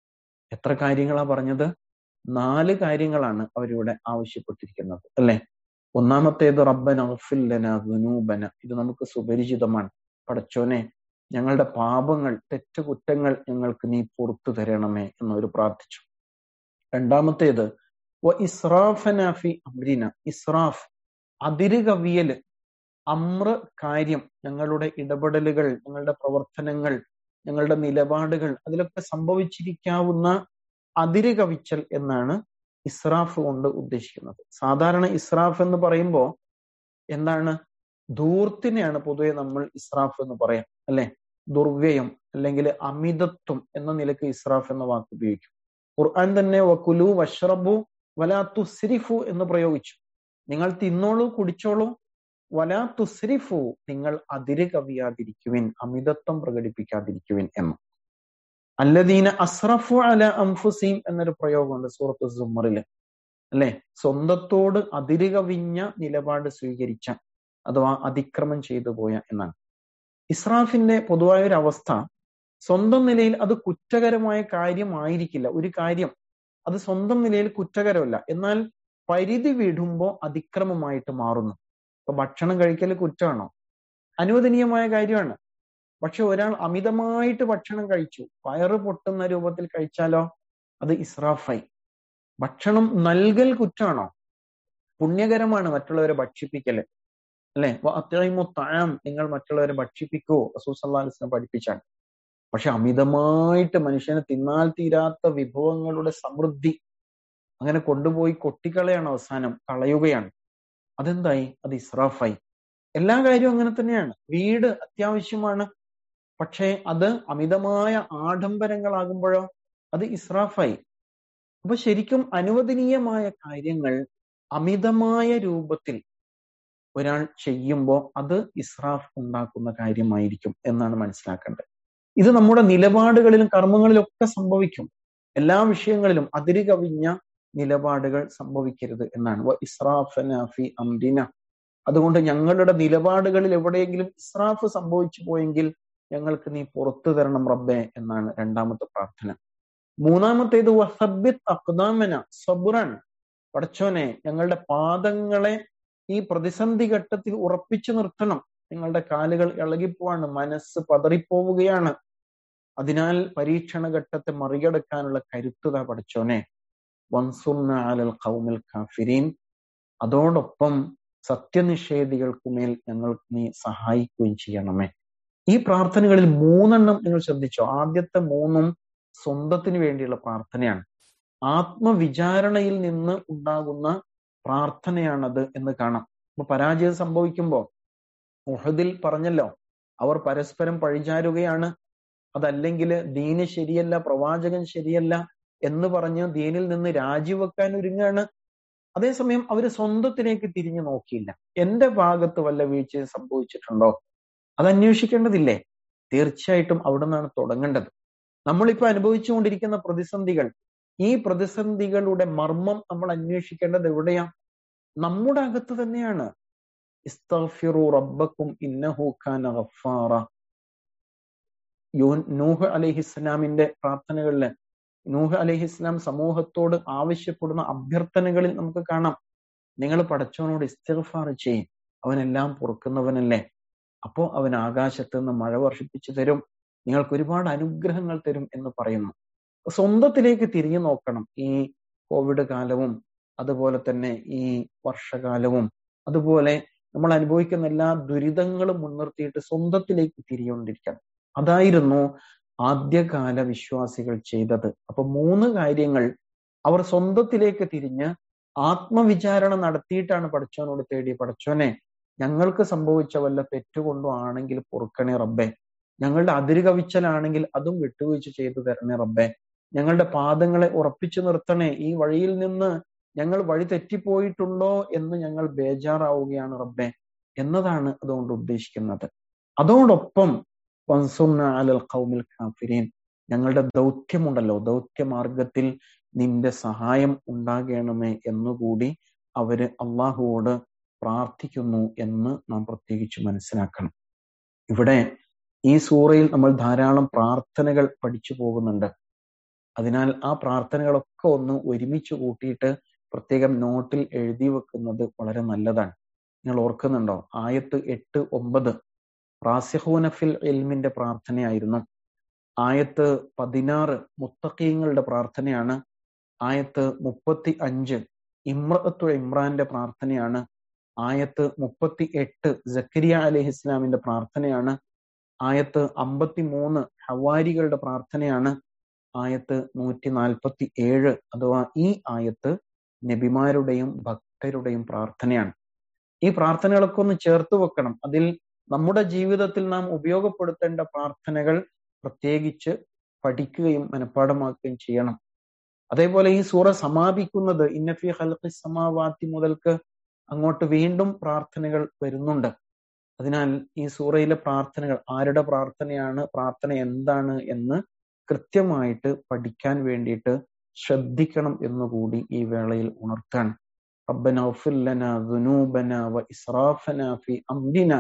എത്ര കാര്യങ്ങളാ പറഞ്ഞത് നാല് കാര്യങ്ങളാണ് അവരിവിടെ ആവശ്യപ്പെട്ടിരിക്കുന്നത് അല്ലെ ഒന്നാമത്തേത് റബ്ബന അഫില്ലന ദുനൂബന ഇത് നമുക്ക് സുപരിചിതമാണ് പടച്ചോനെ ഞങ്ങളുടെ പാപങ്ങൾ തെറ്റുകുറ്റങ്ങൾ ഞങ്ങൾക്ക് നീ പുറത്തു തരണമേ എന്നവർ പ്രാർത്ഥിച്ചു രണ്ടാമത്തേത് വ ഇസ്രാഫന ഫി അമ്രിന ഇസ്രാഫ് അതിര് കവിയല് അമ്ര കാര്യം ഞങ്ങളുടെ ഇടപെടലുകൾ ഞങ്ങളുടെ പ്രവർത്തനങ്ങൾ ഞങ്ങളുടെ നിലപാടുകൾ അതിലൊക്കെ സംഭവിച്ചിരിക്കാവുന്ന അതിര് കവിച്ചൽ എന്നാണ് ഇസ്രാഫ് കൊണ്ട് ഉദ്ദേശിക്കുന്നത് സാധാരണ ഇസ്രാഫ് എന്ന് പറയുമ്പോൾ എന്താണ് ധൂർത്തിനെയാണ് പൊതുവെ നമ്മൾ ഇസ്രാഫ് എന്ന് പറയാം അല്ലെ ദുർവ്യയം അല്ലെങ്കിൽ അമിതത്വം എന്ന നിലക്ക് ഇസ്രാഫ് എന്ന വാക്ക് ഉപയോഗിക്കും ഖുർആൻ തന്നെ വക്കുലു വഷ്റബു വലാ തുസ്രിഫു എന്ന് പ്രയോഗിച്ചു നിങ്ങൾ തിന്നോളൂ കുടിച്ചോളൂ വലാ തുസ്രിഫു നിങ്ങൾ അതിര് കവിയാതിരിക്കുവിൻ അമിതത്വം പ്രകടിപ്പിക്കാതിരിക്കുവിൻ എന്ന് അല്ലദീന അസ്രഫു അല അംഫുസീം എന്നൊരു പ്രയോഗമുണ്ട് സൂറത്ത് സുമറില് അല്ലെ സ്വന്തത്തോട് അതിര് കവിഞ്ഞ നിലപാട് സ്വീകരിച്ച അഥവാ അതിക്രമം ചെയ്തു പോയ എന്നാണ് ഇസ്രാഫിന്റെ പൊതുവായ ഒരു അവസ്ഥ സ്വന്തം നിലയിൽ അത് കുറ്റകരമായ കാര്യമായിരിക്കില്ല ഒരു കാര്യം അത് സ്വന്തം നിലയിൽ കുറ്റകരമല്ല എന്നാൽ പരിധി വിടുമ്പോ അതിക്രമമായിട്ട് മാറുന്നു ഇപ്പൊ ഭക്ഷണം കഴിക്കൽ കുറ്റമാണോ അനുവദനീയമായ കാര്യമാണ് പക്ഷെ ഒരാൾ അമിതമായിട്ട് ഭക്ഷണം കഴിച്ചു വയറ് പൊട്ടുന്ന രൂപത്തിൽ കഴിച്ചാലോ അത് ഇസ്രാഫായി ഭക്ഷണം നൽകൽ കുറ്റമാണോ പുണ്യകരമാണ് മറ്റുള്ളവരെ ഭക്ഷിപ്പിക്കല് അല്ലെ അത്രയും താം നിങ്ങൾ മറ്റുള്ളവരെ ഭക്ഷിപ്പിക്കൂ റസൂസ് അള്ളാഹിസ്ലം പഠിപ്പിച്ചാണ് പക്ഷെ അമിതമായിട്ട് മനുഷ്യന് തിന്നാൽ തീരാത്ത വിഭവങ്ങളുടെ സമൃദ്ധി അങ്ങനെ കൊണ്ടുപോയി കൊട്ടിക്കളയാണ് അവസാനം കളയുകയാണ് അതെന്തായി അത് ഇസ്രാഫായി എല്ലാ കാര്യവും അങ്ങനെ തന്നെയാണ് വീട് അത്യാവശ്യമാണ് പക്ഷേ അത് അമിതമായ ആഡംബരങ്ങളാകുമ്പോഴോ അത് ഇസ്രാഫായി അപ്പൊ ശരിക്കും അനുവദനീയമായ കാര്യങ്ങൾ അമിതമായ രൂപത്തിൽ ഒരാൾ ചെയ്യുമ്പോൾ അത് ഇസ്രാഫ് ഉണ്ടാക്കുന്ന കാര്യമായിരിക്കും എന്നാണ് മനസ്സിലാക്കേണ്ടത് ഇത് നമ്മുടെ നിലപാടുകളിലും കർമ്മങ്ങളിലും ഒക്കെ സംഭവിക്കും എല്ലാ വിഷയങ്ങളിലും അതിര് കവിഞ്ഞ നിലപാടുകൾ സംഭവിക്കരുത് എന്നാണ് ഇസ്രാഫി അംരിന അതുകൊണ്ട് ഞങ്ങളുടെ നിലപാടുകളിൽ എവിടെയെങ്കിലും ഇസ്രാഫ് സംഭവിച്ചു പോയെങ്കിൽ ഞങ്ങൾക്ക് നീ പുറത്തു തരണം റബ്ബെ എന്നാണ് രണ്ടാമത്തെ പ്രാർത്ഥന മൂന്നാമത്തേത് വസബിത്ത് അക്ദാമന സബുറൻ പടച്ചോനെ ഞങ്ങളുടെ പാദങ്ങളെ ഈ പ്രതിസന്ധി ഘട്ടത്തിൽ ഉറപ്പിച്ചു നിർത്തണം നിങ്ങളുടെ കാലുകൾ ഇളകിപ്പോവാണ് മനസ്സ് പതറിപ്പോവുകയാണ് അതിനാൽ പരീക്ഷണ ഘട്ടത്തെ മറികടക്കാനുള്ള കരുത്തുത പഠിച്ചോനെ വൻസുർന അലൽ ഖൗമിൽ കാഫിരീൻ അതോടൊപ്പം സത്യനിഷേധികൾക്കുമേൽ ഞങ്ങൾക്ക് നീ സഹായിക്കുകയും ചെയ്യണമേ ഈ പ്രാർത്ഥനകളിൽ മൂന്നെണ്ണം നിങ്ങൾ ശ്രദ്ധിച്ചോ ആദ്യത്തെ മൂന്നും സ്വന്തത്തിന് വേണ്ടിയുള്ള പ്രാർത്ഥനയാണ് ആത്മവിചാരണയിൽ നിന്ന് ഉണ്ടാകുന്ന പ്രാർത്ഥനയാണത് എന്ന് കാണാം അപ്പൊ പരാജയം സംഭവിക്കുമ്പോൾ ഉഹദിൽ പറഞ്ഞല്ലോ അവർ പരസ്പരം പഴിചാരുകയാണ് അതല്ലെങ്കിൽ ദീന് ശരിയല്ല പ്രവാചകൻ ശരിയല്ല എന്ന് പറഞ്ഞ് ദീനിൽ നിന്ന് രാജിവെക്കാൻ ഒരുങ്ങാണ് അതേസമയം അവർ സ്വന്തത്തിലേക്ക് തിരിഞ്ഞു നോക്കിയില്ല എന്റെ ഭാഗത്ത് വല്ല വീഴ്ച സംഭവിച്ചിട്ടുണ്ടോ അത് അന്വേഷിക്കേണ്ടതില്ലേ തീർച്ചയായിട്ടും അവിടെ നിന്നാണ് തുടങ്ങേണ്ടത് നമ്മളിപ്പോ അനുഭവിച്ചുകൊണ്ടിരിക്കുന്ന പ്രതിസന്ധികൾ ഈ പ്രതിസന്ധികളുടെ മർമ്മം നമ്മൾ അന്വേഷിക്കേണ്ടത് എവിടെയാ നമ്മുടെ അകത്ത് തന്നെയാണ് ഇസ്തഫിറു റബ്ബക്കും ഇന്നഹു ഖാന ഗഫാറ നൂഹ് അലഹിസ്ലാമിന്റെ പ്രാർത്ഥനകളില് നൂഹ് അലഹിസ്ലാം സമൂഹത്തോട് ആവശ്യപ്പെടുന്ന അഭ്യർത്ഥനകളിൽ നമുക്ക് കാണാം നിങ്ങൾ പടച്ചവനോട് ഇസ്തിഗ്ഫാർ ചെയ്യും അവനെല്ലാം പൊറുക്കുന്നവനല്ലേ അപ്പോ അവൻ ആകാശത്ത് നിന്ന് മഴ വർഷിപ്പിച്ചു തരും നിങ്ങൾക്ക് ഒരുപാട് അനുഗ്രഹങ്ങൾ തരും എന്ന് പറയുന്നു സ്വന്തത്തിലേക്ക് തിരിഞ്ഞു നോക്കണം ഈ കോവിഡ് കാലവും അതുപോലെ തന്നെ ഈ വർഷകാലവും അതുപോലെ നമ്മൾ അനുഭവിക്കുന്ന എല്ലാ ദുരിതങ്ങളും മുൻനിർത്തിയിട്ട് സ്വന്തത്തിലേക്ക് തിരിയുകൊണ്ടിരിക്കണം അതായിരുന്നു ആദ്യകാല വിശ്വാസികൾ ചെയ്തത് അപ്പൊ മൂന്ന് കാര്യങ്ങൾ അവർ സ്വന്തത്തിലേക്ക് തിരിഞ്ഞ് ആത്മവിചാരണ നടത്തിയിട്ടാണ് പഠിച്ചവനോട് തേടി പഠിച്ചവനെ ഞങ്ങൾക്ക് സംഭവിച്ച വല്ല തെറ്റുകൊണ്ടോ ആണെങ്കിൽ പൊറുക്കണേ റബ്ബെ ഞങ്ങളുടെ അതിര് കവിച്ചലാണെങ്കിൽ അതും വിട്ടുവീഴ്ച ചെയ്തു തരണേ റബ്ബെ ഞങ്ങളുടെ പാദങ്ങളെ ഉറപ്പിച്ചു നിർത്തണേ ഈ വഴിയിൽ നിന്ന് ഞങ്ങൾ വഴി തെറ്റിപ്പോയിട്ടുണ്ടോ എന്ന് ഞങ്ങൾ ബേജാറാവുകയാണ് റബ്ബെ എന്നതാണ് അതുകൊണ്ട് ഉദ്ദേശിക്കുന്നത് അതോടൊപ്പം അലൽ ഖൗമിൽ കാഫിരീൻ ഞങ്ങളുടെ ദൗത്യമുണ്ടല്ലോ ദൗത്യമാർഗത്തിൽ നിന്റെ സഹായം ഉണ്ടാകണമേ എന്നുകൂടി അവര് അള്ളാഹുവോട് പ്രാർത്ഥിക്കുന്നു എന്ന് നാം പ്രത്യേകിച്ച് മനസ്സിലാക്കണം ഇവിടെ ഈ സൂറയിൽ നമ്മൾ ധാരാളം പ്രാർത്ഥനകൾ പഠിച്ചു പോകുന്നുണ്ട് അതിനാൽ ആ പ്രാർത്ഥനകളൊക്കെ ഒന്ന് ഒരുമിച്ച് കൂട്ടിയിട്ട് പ്രത്യേകം നോട്ടിൽ എഴുതി വെക്കുന്നത് വളരെ നല്ലതാണ് നിങ്ങൾ ഓർക്കുന്നുണ്ടോ ആയത്ത് എട്ട് ഒമ്പത് റാസിഹൂനഫിൽ എൽമിന്റെ പ്രാർത്ഥനയായിരുന്നു ആയത്ത് പതിനാറ് മുത്തക്കീങ്ങളുടെ പ്രാർത്ഥനയാണ് ആയത്ത് മുപ്പത്തി അഞ്ച് ഇമ്രത്തു ഇമ്രാന്റെ പ്രാർത്ഥനയാണ് ആയത്ത് മുപ്പത്തി എട്ട് ജക്കരിയ അലഹി ഇസ്ലാമിന്റെ പ്രാർത്ഥനയാണ് ആയത്ത് അമ്പത്തി മൂന്ന് ഹവാരികളുടെ പ്രാർത്ഥനയാണ് ആയത്ത് നൂറ്റി നാൽപ്പത്തി ഏഴ് അഥവാ ഈ ആയത്ത് നബിമാരുടെയും ഭക്തരുടെയും പ്രാർത്ഥനയാണ് ഈ പ്രാർത്ഥനകളൊക്കെ ഒന്ന് ചേർത്ത് വെക്കണം അതിൽ നമ്മുടെ ജീവിതത്തിൽ നാം ഉപയോഗപ്പെടുത്തേണ്ട പ്രാർത്ഥനകൾ പ്രത്യേകിച്ച് പഠിക്കുകയും മനഃപ്പാടമാക്കുകയും ചെയ്യണം അതേപോലെ ഈ സൂറ സമാപിക്കുന്നത് ഇന്നഫി ഹൽഖി സമാവാത്തി മുതൽക്ക് അങ്ങോട്ട് വീണ്ടും പ്രാർത്ഥനകൾ വരുന്നുണ്ട് അതിനാൽ ഈ സൂറയിലെ പ്രാർത്ഥനകൾ ആരുടെ പ്രാർത്ഥനയാണ് പ്രാർത്ഥന എന്താണ് എന്ന് കൃത്യമായിട്ട് പഠിക്കാൻ വേണ്ടിയിട്ട് ശ്രദ്ധിക്കണം എന്നുകൂടി ഈ വേളയിൽ ഉണർത്താണ് ربنا اغفر لنا ذنوبنا وإسرافنا في أمرنا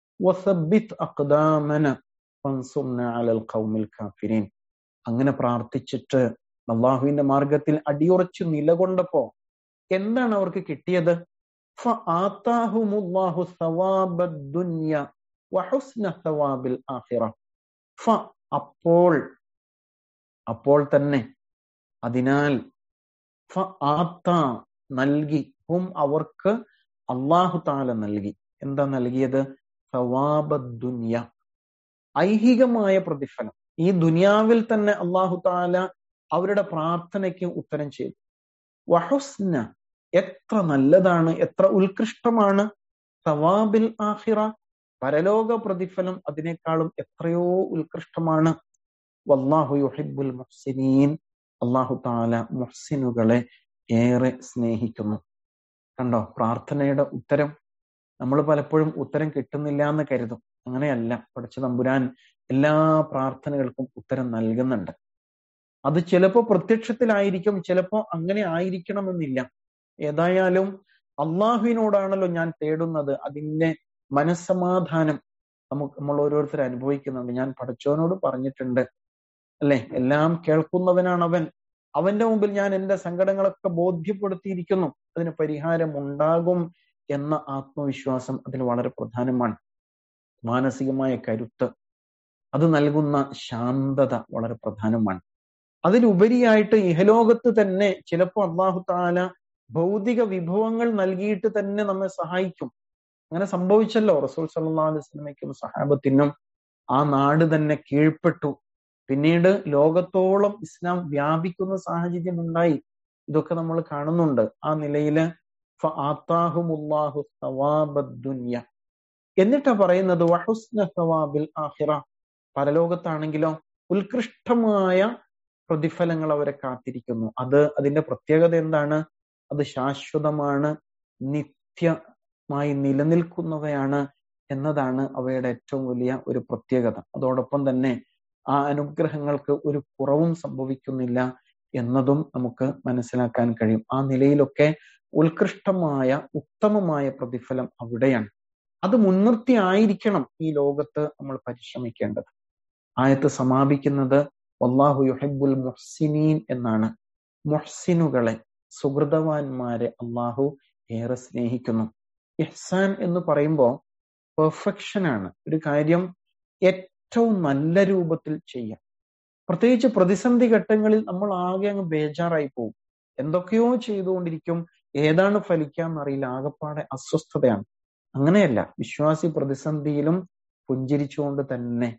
وثبت أقدامنا وانصرنا على القوم الكافرين അങ്ങനെ പ്രാർത്ഥിച്ചിട്ട് അള്ളാഹുവിന്റെ മാർഗത്തിൽ അടിയുറച്ചു നിലകൊണ്ടപ്പോ എന്താണ് അവർക്ക് കിട്ടിയത് അപ്പോൾ അപ്പോൾ തന്നെ അതിനാൽ നൽകി ഹും അവർക്ക് അള്ളാഹു താല നൽകി എന്താ നൽകിയത് സവാബദ്ദുന്യ ഐഹികമായ പ്രതിഫലം ഈ ദുനിയാവിൽ തന്നെ അള്ളാഹു താല അവരുടെ പ്രാർത്ഥനയ്ക്ക് ഉത്തരം ചെയ്തു വഹുസ്ന എത്ര നല്ലതാണ് എത്ര ഉത്കൃഷ്ടമാണ് സവാബിൽ ആഹിറ പരലോക പ്രതിഫലം അതിനേക്കാളും എത്രയോ ഉത്കൃഷ്ടമാണ് വല്ലാഹു യുഹിബുൽ മുഹ്സിനീൻ അള്ളാഹു താല മുഹ്സിനുകളെ ഏറെ സ്നേഹിക്കുന്നു കണ്ടോ പ്രാർത്ഥനയുടെ ഉത്തരം നമ്മൾ പലപ്പോഴും ഉത്തരം കിട്ടുന്നില്ല എന്ന് കരുതും അങ്ങനെയല്ല പഠിച്ച തമ്പുരാൻ എല്ലാ പ്രാർത്ഥനകൾക്കും ഉത്തരം നൽകുന്നുണ്ട് അത് ചിലപ്പോ പ്രത്യക്ഷത്തിലായിരിക്കും ചിലപ്പോ അങ്ങനെ ആയിരിക്കണമെന്നില്ല ഏതായാലും അള്ളാഹുവിനോടാണല്ലോ ഞാൻ തേടുന്നത് അതിന്റെ മനസ്സമാധാനം നമുക്ക് നമ്മൾ ഓരോരുത്തർ അനുഭവിക്കുന്നുണ്ട് ഞാൻ പഠിച്ചവനോട് പറഞ്ഞിട്ടുണ്ട് അല്ലെ എല്ലാം കേൾക്കുന്നവനാണ് അവൻ അവന്റെ മുമ്പിൽ ഞാൻ എന്റെ സങ്കടങ്ങളൊക്കെ ബോധ്യപ്പെടുത്തിയിരിക്കുന്നു അതിന് പരിഹാരം ഉണ്ടാകും എന്ന ആത്മവിശ്വാസം അതിൽ വളരെ പ്രധാനമാണ് മാനസികമായ കരുത്ത് അത് നൽകുന്ന ശാന്തത വളരെ പ്രധാനമാണ് അതിലുപരിയായിട്ട് ഇഹലോകത്ത് തന്നെ ചിലപ്പോൾ അള്ളാഹു താല ഭൗതിക വിഭവങ്ങൾ നൽകിയിട്ട് തന്നെ നമ്മെ സഹായിക്കും അങ്ങനെ സംഭവിച്ചല്ലോ റസൂൽ സല്ലാ അലൈഹി സ്വലമയ്ക്കും സഹാബത്തിനും ആ നാട് തന്നെ കീഴ്പ്പെട്ടു പിന്നീട് ലോകത്തോളം ഇസ്ലാം വ്യാപിക്കുന്ന സാഹചര്യം ഉണ്ടായി ഇതൊക്കെ നമ്മൾ കാണുന്നുണ്ട് ആ നിലയില് എന്നിട്ടാ പറയുന്നത് വഹുസ്ന സവാബിൽ ആഹിറ പരലോകത്താണെങ്കിലോ ഉത്കൃഷ്ടമായ പ്രതിഫലങ്ങൾ അവരെ കാത്തിരിക്കുന്നു അത് അതിന്റെ പ്രത്യേകത എന്താണ് അത് ശാശ്വതമാണ് നിത്യമായി നിലനിൽക്കുന്നവയാണ് എന്നതാണ് അവയുടെ ഏറ്റവും വലിയ ഒരു പ്രത്യേകത അതോടൊപ്പം തന്നെ ആ അനുഗ്രഹങ്ങൾക്ക് ഒരു കുറവും സംഭവിക്കുന്നില്ല എന്നതും നമുക്ക് മനസ്സിലാക്കാൻ കഴിയും ആ നിലയിലൊക്കെ ഉത്കൃഷ്ടമായ ഉത്തമമായ പ്രതിഫലം അവിടെയാണ് അത് മുൻനിർത്തി ആയിരിക്കണം ഈ ലോകത്ത് നമ്മൾ പരിശ്രമിക്കേണ്ടത് ആയത്ത് സമാപിക്കുന്നത് വല്ലാഹു യുഹിബുൽ മുഹ്സിനീൻ എന്നാണ് മുഹ്സിനുകളെ സുഹൃതവാന്മാരെ അള്ളാഹു ഏറെ സ്നേഹിക്കുന്നു ഇഹ്സാൻ എന്ന് പറയുമ്പോൾ പെർഫെക്ഷൻ ആണ് ഒരു കാര്യം ഏറ്റവും നല്ല രൂപത്തിൽ ചെയ്യാം പ്രത്യേകിച്ച് പ്രതിസന്ധി ഘട്ടങ്ങളിൽ നമ്മൾ ആകെ അങ്ങ് ബേജാറായി പോകും എന്തൊക്കെയോ ചെയ്തുകൊണ്ടിരിക്കും ഏതാണ് ഫലിക്കാന്നറിയില്ല ആകപ്പാടെ അസ്വസ്ഥതയാണ് അങ്ങനെയല്ല വിശ്വാസി പ്രതിസന്ധിയിലും പുഞ്ചിരിച്ചുകൊണ്ട് തന്നെ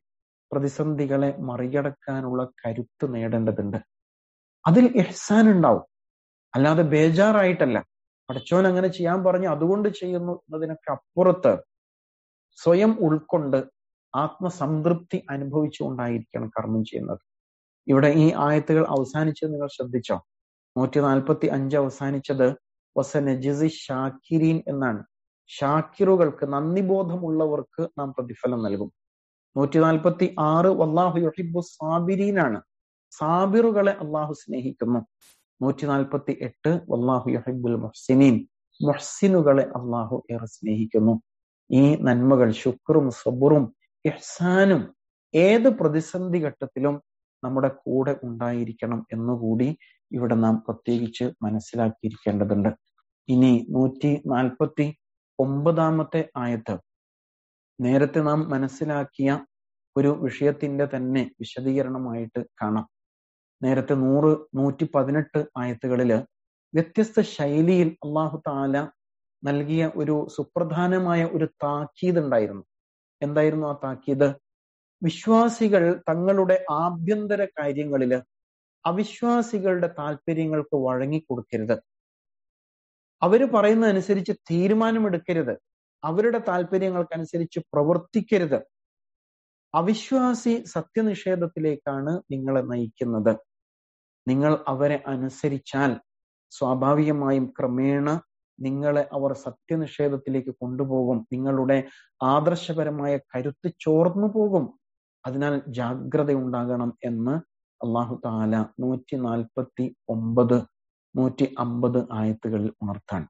പ്രതിസന്ധികളെ മറികടക്കാനുള്ള കരുത്ത് നേടേണ്ടതുണ്ട് അതിൽ എഹ്സാൻ ഉണ്ടാവും അല്ലാതെ ബേജാറായിട്ടല്ല പഠിച്ചോൻ അങ്ങനെ ചെയ്യാൻ പറഞ്ഞു അതുകൊണ്ട് ചെയ്യുന്നു എന്നതിനൊക്കെ അപ്പുറത്ത് സ്വയം ഉൾക്കൊണ്ട് ആത്മസംതൃപ്തി അനുഭവിച്ചുകൊണ്ടായിരിക്കണം കർമ്മം ചെയ്യുന്നത് ഇവിടെ ഈ ആയത്തുകൾ അവസാനിച്ചത് നിങ്ങൾ ശ്രദ്ധിച്ചോ നൂറ്റി നാൽപ്പത്തി അഞ്ച് അവസാനിച്ചത് വസനജിസി ഷാക്കിരീൻ എന്നാണ് ഷാക്കിറുകൾക്ക് നന്ദിബോധമുള്ളവർക്ക് നാം പ്രതിഫലം നൽകും നൂറ്റി നാൽപ്പത്തി ആറ് വല്ലാഹു യുഹിബു സാബിരീനാണ് സാബിറുകളെ അള്ളാഹു സ്നേഹിക്കുന്നു നൂറ്റി നാൽപ്പത്തി എട്ട് വല്ലാഹു യുഹിബുൽ മുഹ്സിനീൻ മുഹ്സിനുകളെ അള്ളാഹു ഏറെ സ്നേഹിക്കുന്നു ഈ നന്മകൾ ശുക്റും സബുറും ഇഹ്സാനും ഏത് പ്രതിസന്ധി ഘട്ടത്തിലും നമ്മുടെ കൂടെ ഉണ്ടായിരിക്കണം എന്നുകൂടി ഇവിടെ നാം പ്രത്യേകിച്ച് മനസ്സിലാക്കിയിരിക്കേണ്ടതുണ്ട് ഇനി നൂറ്റി നാൽപ്പത്തി ഒമ്പതാമത്തെ ആയത്ത് നേരത്തെ നാം മനസ്സിലാക്കിയ ഒരു വിഷയത്തിന്റെ തന്നെ വിശദീകരണമായിട്ട് കാണാം നേരത്തെ നൂറ് നൂറ്റി പതിനെട്ട് ആയത്തുകളില് വ്യത്യസ്ത ശൈലിയിൽ അള്ളാഹു താല നൽകിയ ഒരു സുപ്രധാനമായ ഒരു താക്കീത് ഉണ്ടായിരുന്നു എന്തായിരുന്നു ആ താക്കീത് വിശ്വാസികൾ തങ്ങളുടെ ആഭ്യന്തര കാര്യങ്ങളില് അവിശ്വാസികളുടെ താല്പര്യങ്ങൾക്ക് വഴങ്ങിക്കൊടുക്കരുത് അവര് പറയുന്ന അനുസരിച്ച് തീരുമാനമെടുക്കരുത് അവരുടെ താല്പര്യങ്ങൾക്കനുസരിച്ച് പ്രവർത്തിക്കരുത് അവിശ്വാസി സത്യനിഷേധത്തിലേക്കാണ് നിങ്ങളെ നയിക്കുന്നത് നിങ്ങൾ അവരെ അനുസരിച്ചാൽ സ്വാഭാവികമായും ക്രമേണ നിങ്ങളെ അവർ സത്യനിഷേധത്തിലേക്ക് കൊണ്ടുപോകും നിങ്ങളുടെ ആദർശപരമായ കരുത്ത് ചോർന്നു പോകും അതിനാൽ ജാഗ്രത ഉണ്ടാകണം എന്ന് അള്ളാഹു താല നൂറ്റി നാൽപ്പത്തി ഒമ്പത് നൂറ്റി അമ്പത് ആയത്തുകളിൽ ഉണർത്താണ്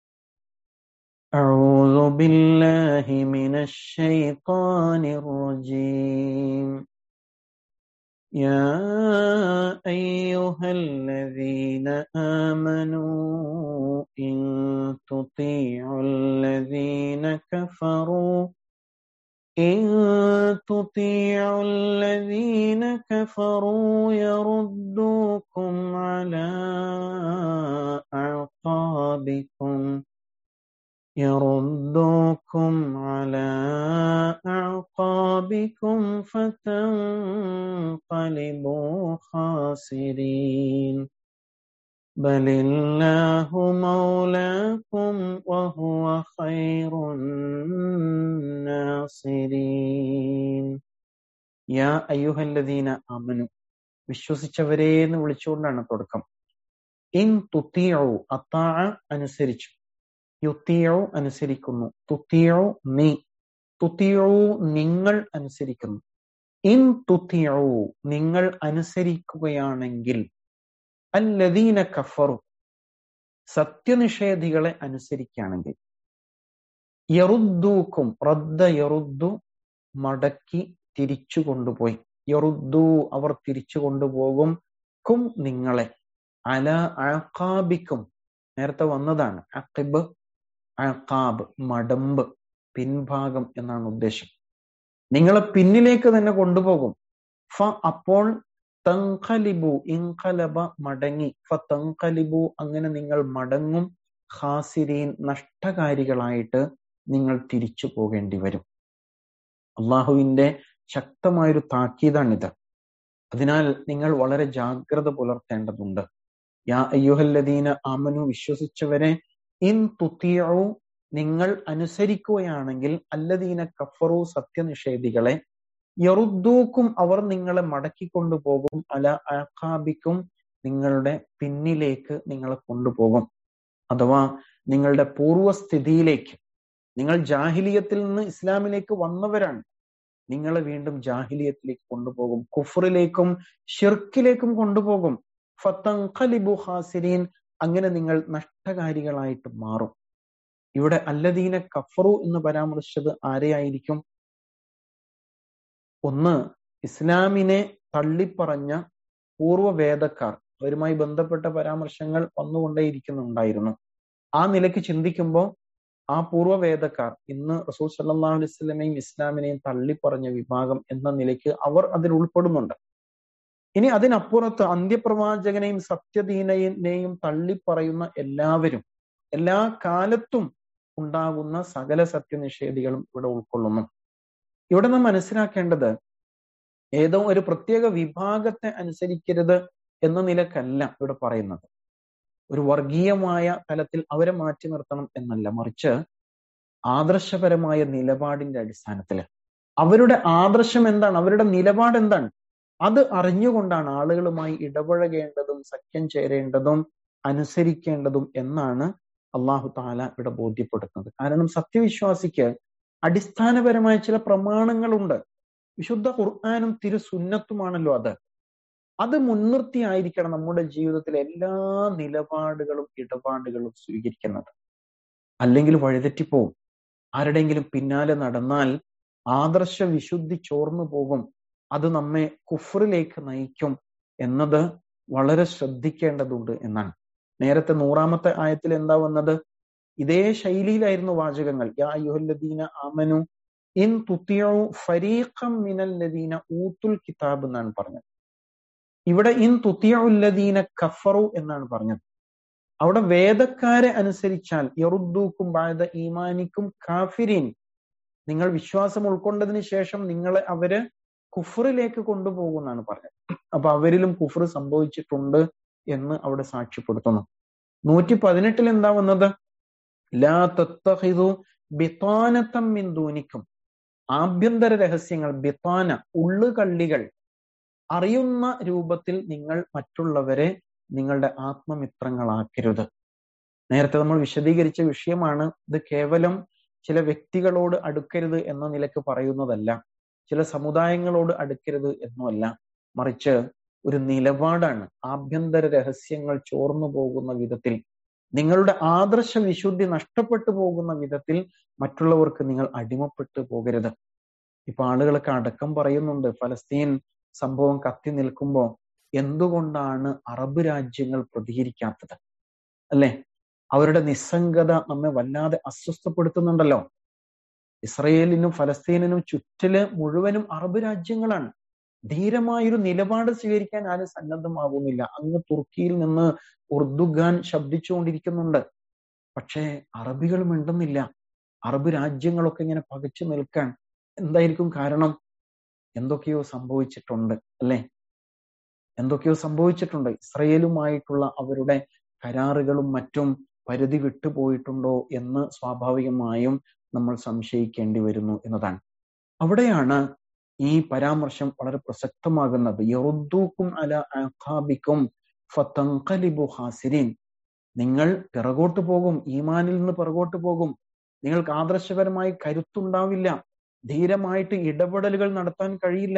أعوذ بالله من الشيطان الرجيم يا أيها الذين آمنوا إن تطيعوا الذين كفروا إن تطيعوا الذين كفروا يردوكم على أعقابكم يردوكم على أعقابكم فتنقلبوا خاسرين بل الله مولاكم وهو خير الناصرين يا أيها الذين آمنوا വിശ്വസിച്ചവരെ എന്ന് വിളിച്ചുകൊണ്ടാണ് തുടക്കം ഇൻ തുത്തിയോ അത്താഴ അനുസരിച്ചു യുത്തിയോ അനുസരിക്കുന്നു തുത്തിയോ നീ തുത്തിയോ നിങ്ങൾ അനുസരിക്കുന്നു ഇൻ തുത്തിയോ നിങ്ങൾ അനുസരിക്കുകയാണെങ്കിൽ അല്ലദീന കഫറു സത്യനിഷേധികളെ അനുസരിക്കുകയാണെങ്കിൽ യറുദ്ദൂക്കും റദ്ദ യറുദ്ദു മടക്കി തിരിച്ചു കൊണ്ടുപോയി യറുദ്ദു അവർ തിരിച്ചു കൊണ്ടുപോകും കും നിങ്ങളെ അല അഴക്കാബിക്കും നേരത്തെ വന്നതാണ് അക്കിബ് അഴക്കാബ് മടമ്പ് പിൻഭാഗം എന്നാണ് ഉദ്ദേശം നിങ്ങളെ പിന്നിലേക്ക് തന്നെ കൊണ്ടുപോകും ഫ അപ്പോൾ തങ്കലിബു ഇൻകലബ മടങ്ങി ഫ തങ്കലിബു അങ്ങനെ നിങ്ങൾ മടങ്ങും ഖാസിരീൻ നഷ്ടകാരികളായിട്ട് നിങ്ങൾ തിരിച്ചു പോകേണ്ടി വരും അള്ളാഹുവിന്റെ ശക്തമായൊരു താക്കീതാണിത് അതിനാൽ നിങ്ങൾ വളരെ ജാഗ്രത പുലർത്തേണ്ടതുണ്ട് യാ അയ്യുഹല്ലദീന ആമനു വിശ്വസിച്ചവരെ ഇൻ തുത്തിയു നിങ്ങൾ അനുസരിക്കുകയാണെങ്കിൽ അല്ലദീന കഫറു സത്യനിഷേധികളെ യറുദ്ദൂക്കും അവർ നിങ്ങളെ മടക്കിക്കൊണ്ടുപോകും അല അക്കാബിക്കും നിങ്ങളുടെ പിന്നിലേക്ക് നിങ്ങളെ കൊണ്ടുപോകും അഥവാ നിങ്ങളുടെ പൂർവ്വസ്ഥിതിയിലേക്ക് നിങ്ങൾ ജാഹിലിയത്തിൽ നിന്ന് ഇസ്ലാമിലേക്ക് വന്നവരാണ് നിങ്ങളെ വീണ്ടും ജാഹിലിയത്തിലേക്ക് കൊണ്ടുപോകും കുഫറിലേക്കും ഷിർക്കിലേക്കും കൊണ്ടുപോകും ഫത്തങ്കലിബു ഹാസിരീൻ അങ്ങനെ നിങ്ങൾ നഷ്ടകാരികളായിട്ട് മാറും ഇവിടെ അല്ലദീന കഫറു എന്ന് പരാമർശിച്ചത് ആരെയായിരിക്കും ഒന്ന് ഇസ്ലാമിനെ തള്ളിപ്പറഞ്ഞ പൂർവ്വവേദക്കാർ അവരുമായി ബന്ധപ്പെട്ട പരാമർശങ്ങൾ വന്നുകൊണ്ടേയിരിക്കുന്നുണ്ടായിരുന്നു ആ നിലയ്ക്ക് ചിന്തിക്കുമ്പോൾ ആ പൂർവ്വവേദക്കാർ ഇന്ന് റസൂൽ സല്ലാഹു അലൈഹി സ്വലമയും ഇസ്ലാമിനെയും തള്ളിപ്പറഞ്ഞ വിഭാഗം എന്ന നിലയ്ക്ക് അവർ അതിൽ ഉൾപ്പെടുന്നുണ്ട് ഇനി അതിനപ്പുറത്ത് അന്ത്യപ്രവാചകനെയും സത്യദീനയെയും തള്ളിപ്പറയുന്ന എല്ലാവരും എല്ലാ കാലത്തും ഉണ്ടാകുന്ന സകല സത്യനിഷേധികളും ഇവിടെ ഉൾക്കൊള്ളുന്നു ഇവിടെ നാം മനസ്സിലാക്കേണ്ടത് ഏതോ ഒരു പ്രത്യേക വിഭാഗത്തെ അനുസരിക്കരുത് എന്ന നിലക്കല്ല ഇവിടെ പറയുന്നത് ഒരു വർഗീയമായ തലത്തിൽ അവരെ മാറ്റി നിർത്തണം എന്നല്ല മറിച്ച് ആദർശപരമായ നിലപാടിന്റെ അടിസ്ഥാനത്തിൽ അവരുടെ ആദർശം എന്താണ് അവരുടെ നിലപാട് എന്താണ് അത് അറിഞ്ഞുകൊണ്ടാണ് ആളുകളുമായി ഇടപഴകേണ്ടതും സഖ്യം ചേരേണ്ടതും അനുസരിക്കേണ്ടതും എന്നാണ് അള്ളാഹു താല ഇവിടെ ബോധ്യപ്പെടുത്തുന്നത് കാരണം സത്യവിശ്വാസിക്ക് അടിസ്ഥാനപരമായ ചില പ്രമാണങ്ങളുണ്ട് വിശുദ്ധ ഖുർആാനും തിരുസുന്നത്തുമാണല്ലോ അത് അത് മുൻനിർത്തിയായിരിക്കണം നമ്മുടെ ജീവിതത്തിലെ എല്ലാ നിലപാടുകളും ഇടപാടുകളും സ്വീകരിക്കുന്നത് അല്ലെങ്കിൽ വഴിതെറ്റിപ്പോവും ആരുടെയെങ്കിലും പിന്നാലെ നടന്നാൽ ആദർശ വിശുദ്ധി ചോർന്നു പോകും അത് നമ്മെ കുഫറിലേക്ക് നയിക്കും എന്നത് വളരെ ശ്രദ്ധിക്കേണ്ടതുണ്ട് എന്നാണ് നേരത്തെ നൂറാമത്തെ ആയത്തിൽ എന്താ വന്നത് ഇതേ ശൈലിയിലായിരുന്നു വാചകങ്ങൾ യാ യുഹല്ലദീന ആമനു ഇൻ തുത്തിയോ ഫരീഖം മിനൽ ലദീന ഊത്തുൽ കിതാബ് എന്നാണ് പറഞ്ഞത് ഇവിടെ ഇൻ തുത്തിയുല്ലദീന കഫറു എന്നാണ് പറഞ്ഞത് അവിടെ വേദക്കാരെ അനുസരിച്ചാൽ യറുദ്ദൂക്കും ബാധ ഈമാനിക്കും കാഫിരീൻ നിങ്ങൾ വിശ്വാസം ഉൾക്കൊണ്ടതിന് ശേഷം നിങ്ങളെ അവര് കുഫറിലേക്ക് കൊണ്ടുപോകുമെന്നാണ് പറഞ്ഞത് അപ്പൊ അവരിലും കുഫർ സംഭവിച്ചിട്ടുണ്ട് എന്ന് അവിടെ സാക്ഷ്യപ്പെടുത്തുന്നു നൂറ്റി പതിനെട്ടിൽ എന്താ വന്നത് ലാ തത്തഹിദു ബിത്താനത്തം മിന്ദൂനിക്കും ആഭ്യന്തര രഹസ്യങ്ങൾ ബിത്താന ഉള്ളുകള്ളികൾ അറിയുന്ന രൂപത്തിൽ നിങ്ങൾ മറ്റുള്ളവരെ നിങ്ങളുടെ ആത്മമിത്രങ്ങളാക്കരുത് നേരത്തെ നമ്മൾ വിശദീകരിച്ച വിഷയമാണ് ഇത് കേവലം ചില വ്യക്തികളോട് അടുക്കരുത് എന്ന നിലക്ക് പറയുന്നതല്ല ചില സമുദായങ്ങളോട് അടുക്കരുത് എന്നുമല്ല മറിച്ച് ഒരു നിലപാടാണ് ആഭ്യന്തര രഹസ്യങ്ങൾ ചോർന്നു പോകുന്ന വിധത്തിൽ നിങ്ങളുടെ ആദർശ വിശുദ്ധി നഷ്ടപ്പെട്ടു പോകുന്ന വിധത്തിൽ മറ്റുള്ളവർക്ക് നിങ്ങൾ അടിമപ്പെട്ടു പോകരുത് ഇപ്പൊ ആളുകളൊക്കെ അടക്കം പറയുന്നുണ്ട് ഫലസ്തീൻ സംഭവം കത്തി നിൽക്കുമ്പോൾ എന്തുകൊണ്ടാണ് അറബ് രാജ്യങ്ങൾ പ്രതികരിക്കാത്തത് അല്ലെ അവരുടെ നിസ്സംഗത നമ്മെ വല്ലാതെ അസ്വസ്ഥപ്പെടുത്തുന്നുണ്ടല്ലോ ഇസ്രയേലിനും ഫലസ്തീനിനും ചുറ്റില് മുഴുവനും അറബ് രാജ്യങ്ങളാണ് ധീരമായൊരു നിലപാട് സ്വീകരിക്കാൻ ആരും സന്നദ്ധമാകുന്നില്ല അങ്ങ് തുർക്കിയിൽ നിന്ന് ഉർദുഗാൻ ശബ്ദിച്ചുകൊണ്ടിരിക്കുന്നുണ്ട് പക്ഷേ അറബികൾ മിണ്ടുന്നില്ല അറബ് രാജ്യങ്ങളൊക്കെ ഇങ്ങനെ പകച്ചു നിൽക്കാൻ എന്തായിരിക്കും കാരണം എന്തൊക്കെയോ സംഭവിച്ചിട്ടുണ്ട് അല്ലെ എന്തൊക്കെയോ സംഭവിച്ചിട്ടുണ്ട് ഇസ്രയേലുമായിട്ടുള്ള അവരുടെ കരാറുകളും മറ്റും പരിധി വിട്ടുപോയിട്ടുണ്ടോ എന്ന് സ്വാഭാവികമായും നമ്മൾ സംശയിക്കേണ്ടി വരുന്നു എന്നതാണ് അവിടെയാണ് ഈ പരാമർശം വളരെ പ്രസക്തമാകുന്നത് യറുദ്ദൂക്കും അല ആഖാബിക്കും ഫതൻഖലിബു ഹാസിരീൻ നിങ്ങൾ പിറകോട്ട് പോകും ഈമാനിൽ നിന്ന് പിറകോട്ട് പോകും നിങ്ങൾക്ക് ആദർശപരമായി കരുത്തുണ്ടാവില്ല ധീരമായിട്ട് ഇടപെടലുകൾ നടത്താൻ കഴിയില്ല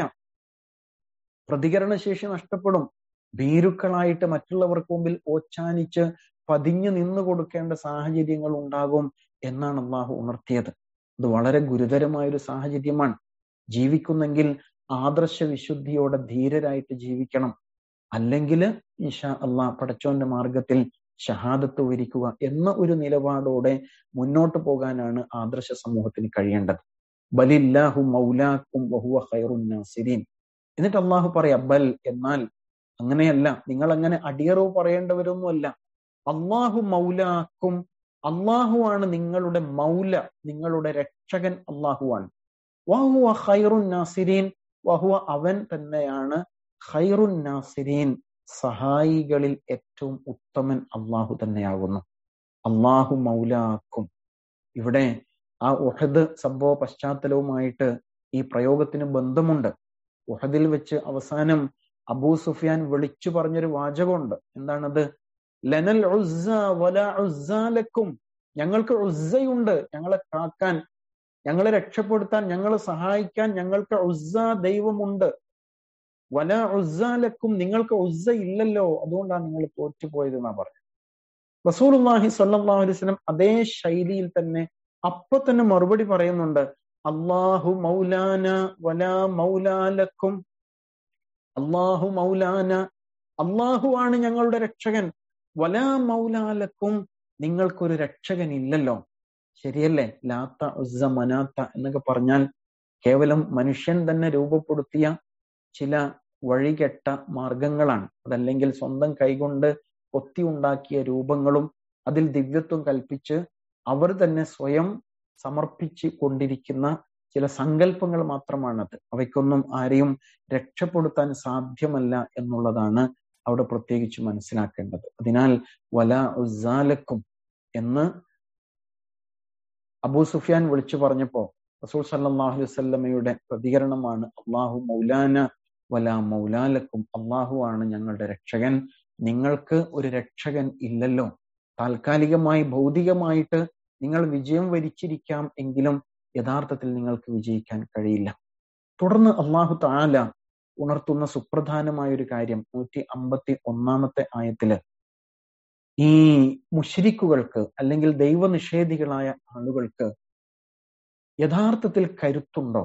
പ്രതികരണശേഷി നഷ്ടപ്പെടും ഭീരുക്കളായിട്ട് മറ്റുള്ളവർക്ക് മുമ്പിൽ ഓച്ചാനിച്ച് പതിഞ്ഞു നിന്നു കൊടുക്കേണ്ട സാഹചര്യങ്ങൾ ഉണ്ടാകും എന്നാണ് അള്ളാഹു ഉണർത്തിയത് അത് വളരെ ഗുരുതരമായ ഒരു സാഹചര്യമാണ് ജീവിക്കുന്നെങ്കിൽ ആദർശ വിശുദ്ധിയോടെ ധീരരായിട്ട് ജീവിക്കണം അല്ലെങ്കിൽ ഇഷാ അള്ളാഹ് പടച്ചോന്റെ മാർഗത്തിൽ ഷഹാദത്ത് വരിക്കുക എന്ന ഒരു നിലപാടോടെ മുന്നോട്ട് പോകാനാണ് ആദർശ സമൂഹത്തിന് കഴിയേണ്ടത് ബലില്ലാഹു മൗലാക്കും വഹുവ ഖൈറുൻ നാസിരീൻ എന്നിട്ട് അള്ളാഹു പറയാ ബൽ എന്നാൽ അങ്ങനെയല്ല നിങ്ങൾ അങ്ങനെ അടിയറവ് പറയേണ്ടവരൊന്നുമല്ല അള്ളാഹു മൗലാക്കും അള്ളാഹുവാണ് നിങ്ങളുടെ മൗല നിങ്ങളുടെ രക്ഷകൻ അള്ളാഹുവാണ് വഹുവ ഖൈറുൻ നാസിരീൻ വഹുവ അവൻ തന്നെയാണ് ഖൈറുൻ നാസിരീൻ സഹായികളിൽ ഏറ്റവും ഉത്തമൻ അള്ളാഹു തന്നെയാകുന്നു അള്ളാഹു മൗലാക്കും ഇവിടെ ആ ഉഹദ് സംഭവ പശ്ചാത്തലവുമായിട്ട് ഈ പ്രയോഗത്തിന് ബന്ധമുണ്ട് ഉഹദിൽ വെച്ച് അവസാനം അബൂ സുഫിയാൻ വിളിച്ചു പറഞ്ഞൊരു വാചകമുണ്ട് എന്താണത് ലനൽ ഉസ്സ വല ഉസ്സാലക്കും ഞങ്ങൾക്ക് ഉസ്സയുണ്ട് ഞങ്ങളെ കാക്കാൻ ഞങ്ങളെ രക്ഷപ്പെടുത്താൻ ഞങ്ങളെ സഹായിക്കാൻ ഞങ്ങൾക്ക് ഉസ്സ ദൈവമുണ്ട് വല ഉസ്സാലക്കും നിങ്ങൾക്ക് ഉസ്സ ഇല്ലല്ലോ അതുകൊണ്ടാണ് നിങ്ങൾ തോറ്റുപോയത് എന്നാ പറഞ്ഞത് റസൂലുള്ളാഹി സ്വല്ലല്ലാഹു അലൈഹി വസല്ലം അതേ ശൈലിയിൽ തന്നെ അപ്പൊ തന്നെ മറുപടി പറയുന്നുണ്ട് അള്ളാഹു മൗലാന വല മൗലാലക്കും അള്ളാഹു മൗലാന അള്ളാഹു ആണ് ഞങ്ങളുടെ രക്ഷകൻ വല മൗലാലക്കും നിങ്ങൾക്കൊരു രക്ഷകൻ ഇല്ലല്ലോ ശരിയല്ലേ ലാത്ത ഉസ്സ മനാത്ത എന്നൊക്കെ പറഞ്ഞാൽ കേവലം മനുഷ്യൻ തന്നെ രൂപപ്പെടുത്തിയ ചില വഴികെട്ട മാർഗങ്ങളാണ് അതല്ലെങ്കിൽ സ്വന്തം കൈകൊണ്ട് കൊത്തി ഉണ്ടാക്കിയ രൂപങ്ങളും അതിൽ ദിവ്യത്വം കൽപ്പിച്ച് അവർ തന്നെ സ്വയം സമർപ്പിച്ച് കൊണ്ടിരിക്കുന്ന ചില സങ്കല്പങ്ങൾ മാത്രമാണത് അവയ്ക്കൊന്നും ആരെയും രക്ഷപ്പെടുത്താൻ സാധ്യമല്ല എന്നുള്ളതാണ് അവിടെ പ്രത്യേകിച്ച് മനസ്സിലാക്കേണ്ടത് അതിനാൽ വല ഉസാലക്കും എന്ന് അബൂ സുഫിയാൻ വിളിച്ചു പറഞ്ഞപ്പോ റസൂൽ സല്ലാഹു വല്ലമയുടെ പ്രതികരണമാണ് അള്ളാഹു മൗലാന വല മൗലാലക്കും അള്ളാഹു ആണ് ഞങ്ങളുടെ രക്ഷകൻ നിങ്ങൾക്ക് ഒരു രക്ഷകൻ ഇല്ലല്ലോ താൽക്കാലികമായി ഭൗതികമായിട്ട് നിങ്ങൾ വിജയം വരിച്ചിരിക്കാം എങ്കിലും യഥാർത്ഥത്തിൽ നിങ്ങൾക്ക് വിജയിക്കാൻ കഴിയില്ല തുടർന്ന് അള്ളാഹു താല ഉണർത്തുന്ന സുപ്രധാനമായ ഒരു കാര്യം നൂറ്റി അമ്പത്തി ഒന്നാമത്തെ ആയത്തില് ഈ മുഷരിക്കുകൾക്ക് അല്ലെങ്കിൽ ദൈവനിഷേധികളായ ആളുകൾക്ക് യഥാർത്ഥത്തിൽ കരുത്തുണ്ടോ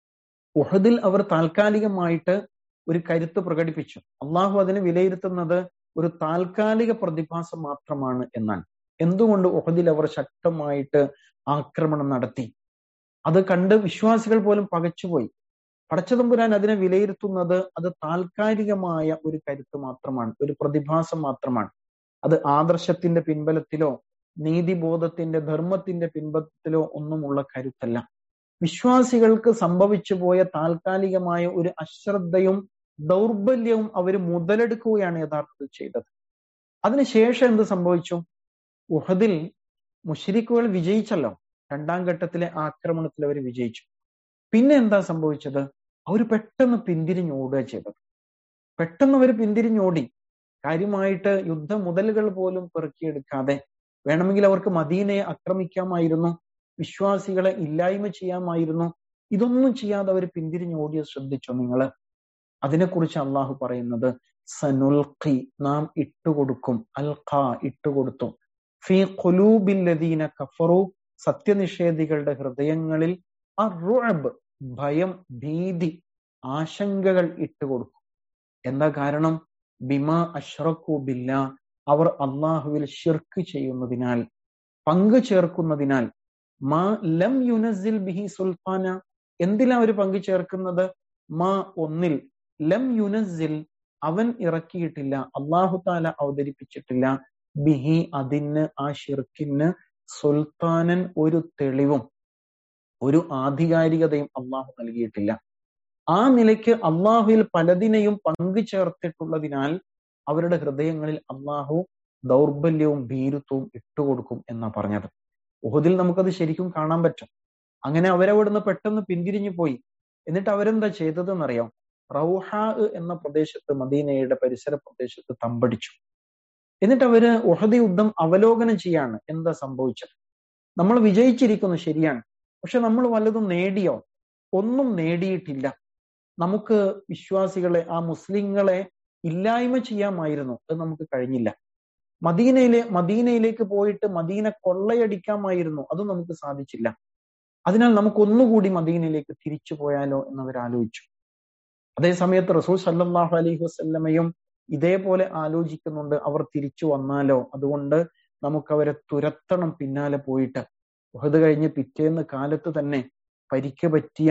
ഉഹദിൽ അവർ താൽക്കാലികമായിട്ട് ഒരു കരുത്ത് പ്രകടിപ്പിച്ചു അള്ളാഹു അതിനെ വിലയിരുത്തുന്നത് ഒരു താൽക്കാലിക പ്രതിഭാസം മാത്രമാണ് എന്നാണ് എന്തുകൊണ്ട് ഉഹദിൽ അവർ ശക്തമായിട്ട് ആക്രമണം നടത്തി അത് കണ്ട് വിശ്വാസികൾ പോലും പകച്ചുപോയി പടച്ചതമ്പുരാൻ അതിനെ വിലയിരുത്തുന്നത് അത് താൽക്കാലികമായ ഒരു കരുത്ത് മാത്രമാണ് ഒരു പ്രതിഭാസം മാത്രമാണ് അത് ആദർശത്തിന്റെ പിൻബലത്തിലോ നീതിബോധത്തിന്റെ ധർമ്മത്തിന്റെ പിൻബലത്തിലോ ഒന്നുമുള്ള കരുത്തല്ല വിശ്വാസികൾക്ക് സംഭവിച്ചു പോയ താൽക്കാലികമായ ഒരു അശ്രദ്ധയും ദൗർബല്യവും അവർ മുതലെടുക്കുകയാണ് യഥാർത്ഥത്തിൽ ചെയ്തത് അതിനുശേഷം എന്ത് സംഭവിച്ചു ഉഹദിൽ മുഷരിക്കുകൾ വിജയിച്ചല്ലോ രണ്ടാം ഘട്ടത്തിലെ ആക്രമണത്തിൽ അവർ വിജയിച്ചു പിന്നെ എന്താ സംഭവിച്ചത് അവർ പെട്ടെന്ന് പിന്തിരിഞ്ഞോടുക ചെയ്തത് പെട്ടെന്ന് അവർ പിന്തിരിഞ്ഞോടി കാര്യമായിട്ട് യുദ്ധ മുതലുകൾ പോലും പെറുക്കിയെടുക്കാതെ വേണമെങ്കിൽ അവർക്ക് മദീനയെ ആക്രമിക്കാമായിരുന്നു വിശ്വാസികളെ ഇല്ലായ്മ ചെയ്യാമായിരുന്നു ഇതൊന്നും ചെയ്യാതെ അവർ പിന്തിരിഞ്ഞോടിയത് ശ്രദ്ധിച്ചോ നിങ്ങള് അതിനെക്കുറിച്ച് അള്ളാഹു പറയുന്നത് സനുൽഖി നാം ഇട്ടുകൊടുക്കും അൽഖ ഇട്ടുകൊടുത്തു ഫി ഖുലൂബില്ലദീന കഫറു സത്യനിഷേധികളുടെ ഹൃദയങ്ങളിൽ അറുഅബ് ഭയം ഭീതി ആശങ്കകൾ ഇട്ടുകൊടുക്കും എന്താ കാരണം ബിമ അഷ്റഖു ബില്ല അവർ അള്ളാഹുവിൽ ഷിർക്ക് ചെയ്യുന്നതിനാൽ പങ്കു ചേർക്കുന്നതിനാൽ മാ ലം യുനസിൽ ബിഹി സുൽത്താന എന്തിലാ അവർ പങ്കു ചേർക്കുന്നത് മാ ഒന്നിൽ ലം യുനസിൽ അവൻ ഇറക്കിയിട്ടില്ല അള്ളാഹു താല അവതരിപ്പിച്ചിട്ടില്ല ബിഹി അതിന് ആ ഷിർക്കിന് സുൽത്താനൻ ഒരു തെളിവും ഒരു ആധികാരികതയും അള്ളാഹു നൽകിയിട്ടില്ല ആ നിലയ്ക്ക് അള്ളാഹുവിൽ പലതിനെയും പങ്കു ചേർത്തിട്ടുള്ളതിനാൽ അവരുടെ ഹൃദയങ്ങളിൽ അള്ളാഹു ദൗർബല്യവും ഭീരുത്വവും ഇട്ടുകൊടുക്കും എന്നാ പറഞ്ഞത് ഉഹദിൽ നമുക്കത് ശരിക്കും കാണാൻ പറ്റും അങ്ങനെ അവരവിടുന്ന് പെട്ടെന്ന് പിന്തിരിഞ്ഞു പോയി എന്നിട്ട് അവരെന്താ ചെയ്തതെന്നറിയാം റൗഹ എന്ന പ്രദേശത്ത് മദീനയുടെ പരിസര പ്രദേശത്ത് തമ്പടിച്ചു എന്നിട്ട് അവര് ഉഹദ് യുദ്ധം അവലോകനം ചെയ്യാണ് എന്താ സംഭവിച്ചത് നമ്മൾ വിജയിച്ചിരിക്കുന്നു ശരിയാണ് പക്ഷെ നമ്മൾ വല്ലതും നേടിയോ ഒന്നും നേടിയിട്ടില്ല നമുക്ക് വിശ്വാസികളെ ആ മുസ്ലിങ്ങളെ ഇല്ലായ്മ ചെയ്യാമായിരുന്നു അത് നമുക്ക് കഴിഞ്ഞില്ല മദീനയിലെ മദീനയിലേക്ക് പോയിട്ട് മദീന കൊള്ളയടിക്കാമായിരുന്നു അതും നമുക്ക് സാധിച്ചില്ല അതിനാൽ നമുക്ക് ഒന്നുകൂടി മദീനയിലേക്ക് തിരിച്ചു പോയാലോ എന്നവർ ആലോചിച്ചു അതേ സമയത്ത് റസൂൽ സല്ലാഹു അലൈഹി വസ്ല്ലമയും ഇതേപോലെ ആലോചിക്കുന്നുണ്ട് അവർ തിരിച്ചു വന്നാലോ അതുകൊണ്ട് നമുക്ക് അവരെ തുരത്തണം പിന്നാലെ പോയിട്ട് ഉഹദ് കഴിഞ്ഞ് പിറ്റേന്ന് കാലത്ത് തന്നെ പരിക്ക് പറ്റിയ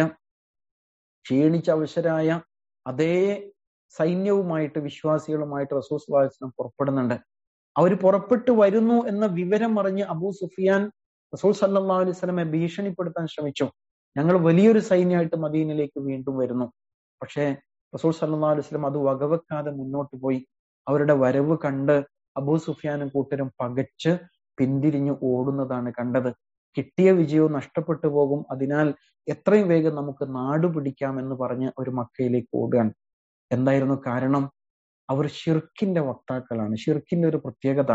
ക്ഷീണിച്ച അവശരായ അതേ സൈന്യവുമായിട്ട് വിശ്വാസികളുമായിട്ട് റസൂസ് വാസ്ലം പുറപ്പെടുന്നുണ്ട് അവർ പുറപ്പെട്ടു വരുന്നു എന്ന വിവരം അറിഞ്ഞ് അബൂ സുഫിയാൻ റസൂൽ സല്ലാ അലൈഹി സ്വലമെ ഭീഷണിപ്പെടുത്താൻ ശ്രമിച്ചു ഞങ്ങൾ വലിയൊരു സൈന്യമായിട്ട് മദീനിലേക്ക് വീണ്ടും വരുന്നു പക്ഷേ റസൂൽ സല്ലാ അലൈഹി സ്വലം അത് വകവെക്കാതെ മുന്നോട്ട് പോയി അവരുടെ വരവ് കണ്ട് അബൂ സുഫിയാനും കൂട്ടരും പകച്ച് പിന്തിരിഞ്ഞു ഓടുന്നതാണ് കണ്ടത് കിട്ടിയ വിജയവും നഷ്ടപ്പെട്ടു പോകും അതിനാൽ എത്രയും വേഗം നമുക്ക് നാട് പിടിക്കാം എന്ന് പറഞ്ഞ് ഒരു മക്കയിലേക്ക് ഓടുകയാണ് എന്തായിരുന്നു കാരണം അവർ ഷിർക്കിന്റെ വക്താക്കളാണ് ഷിർക്കിന്റെ ഒരു പ്രത്യേകത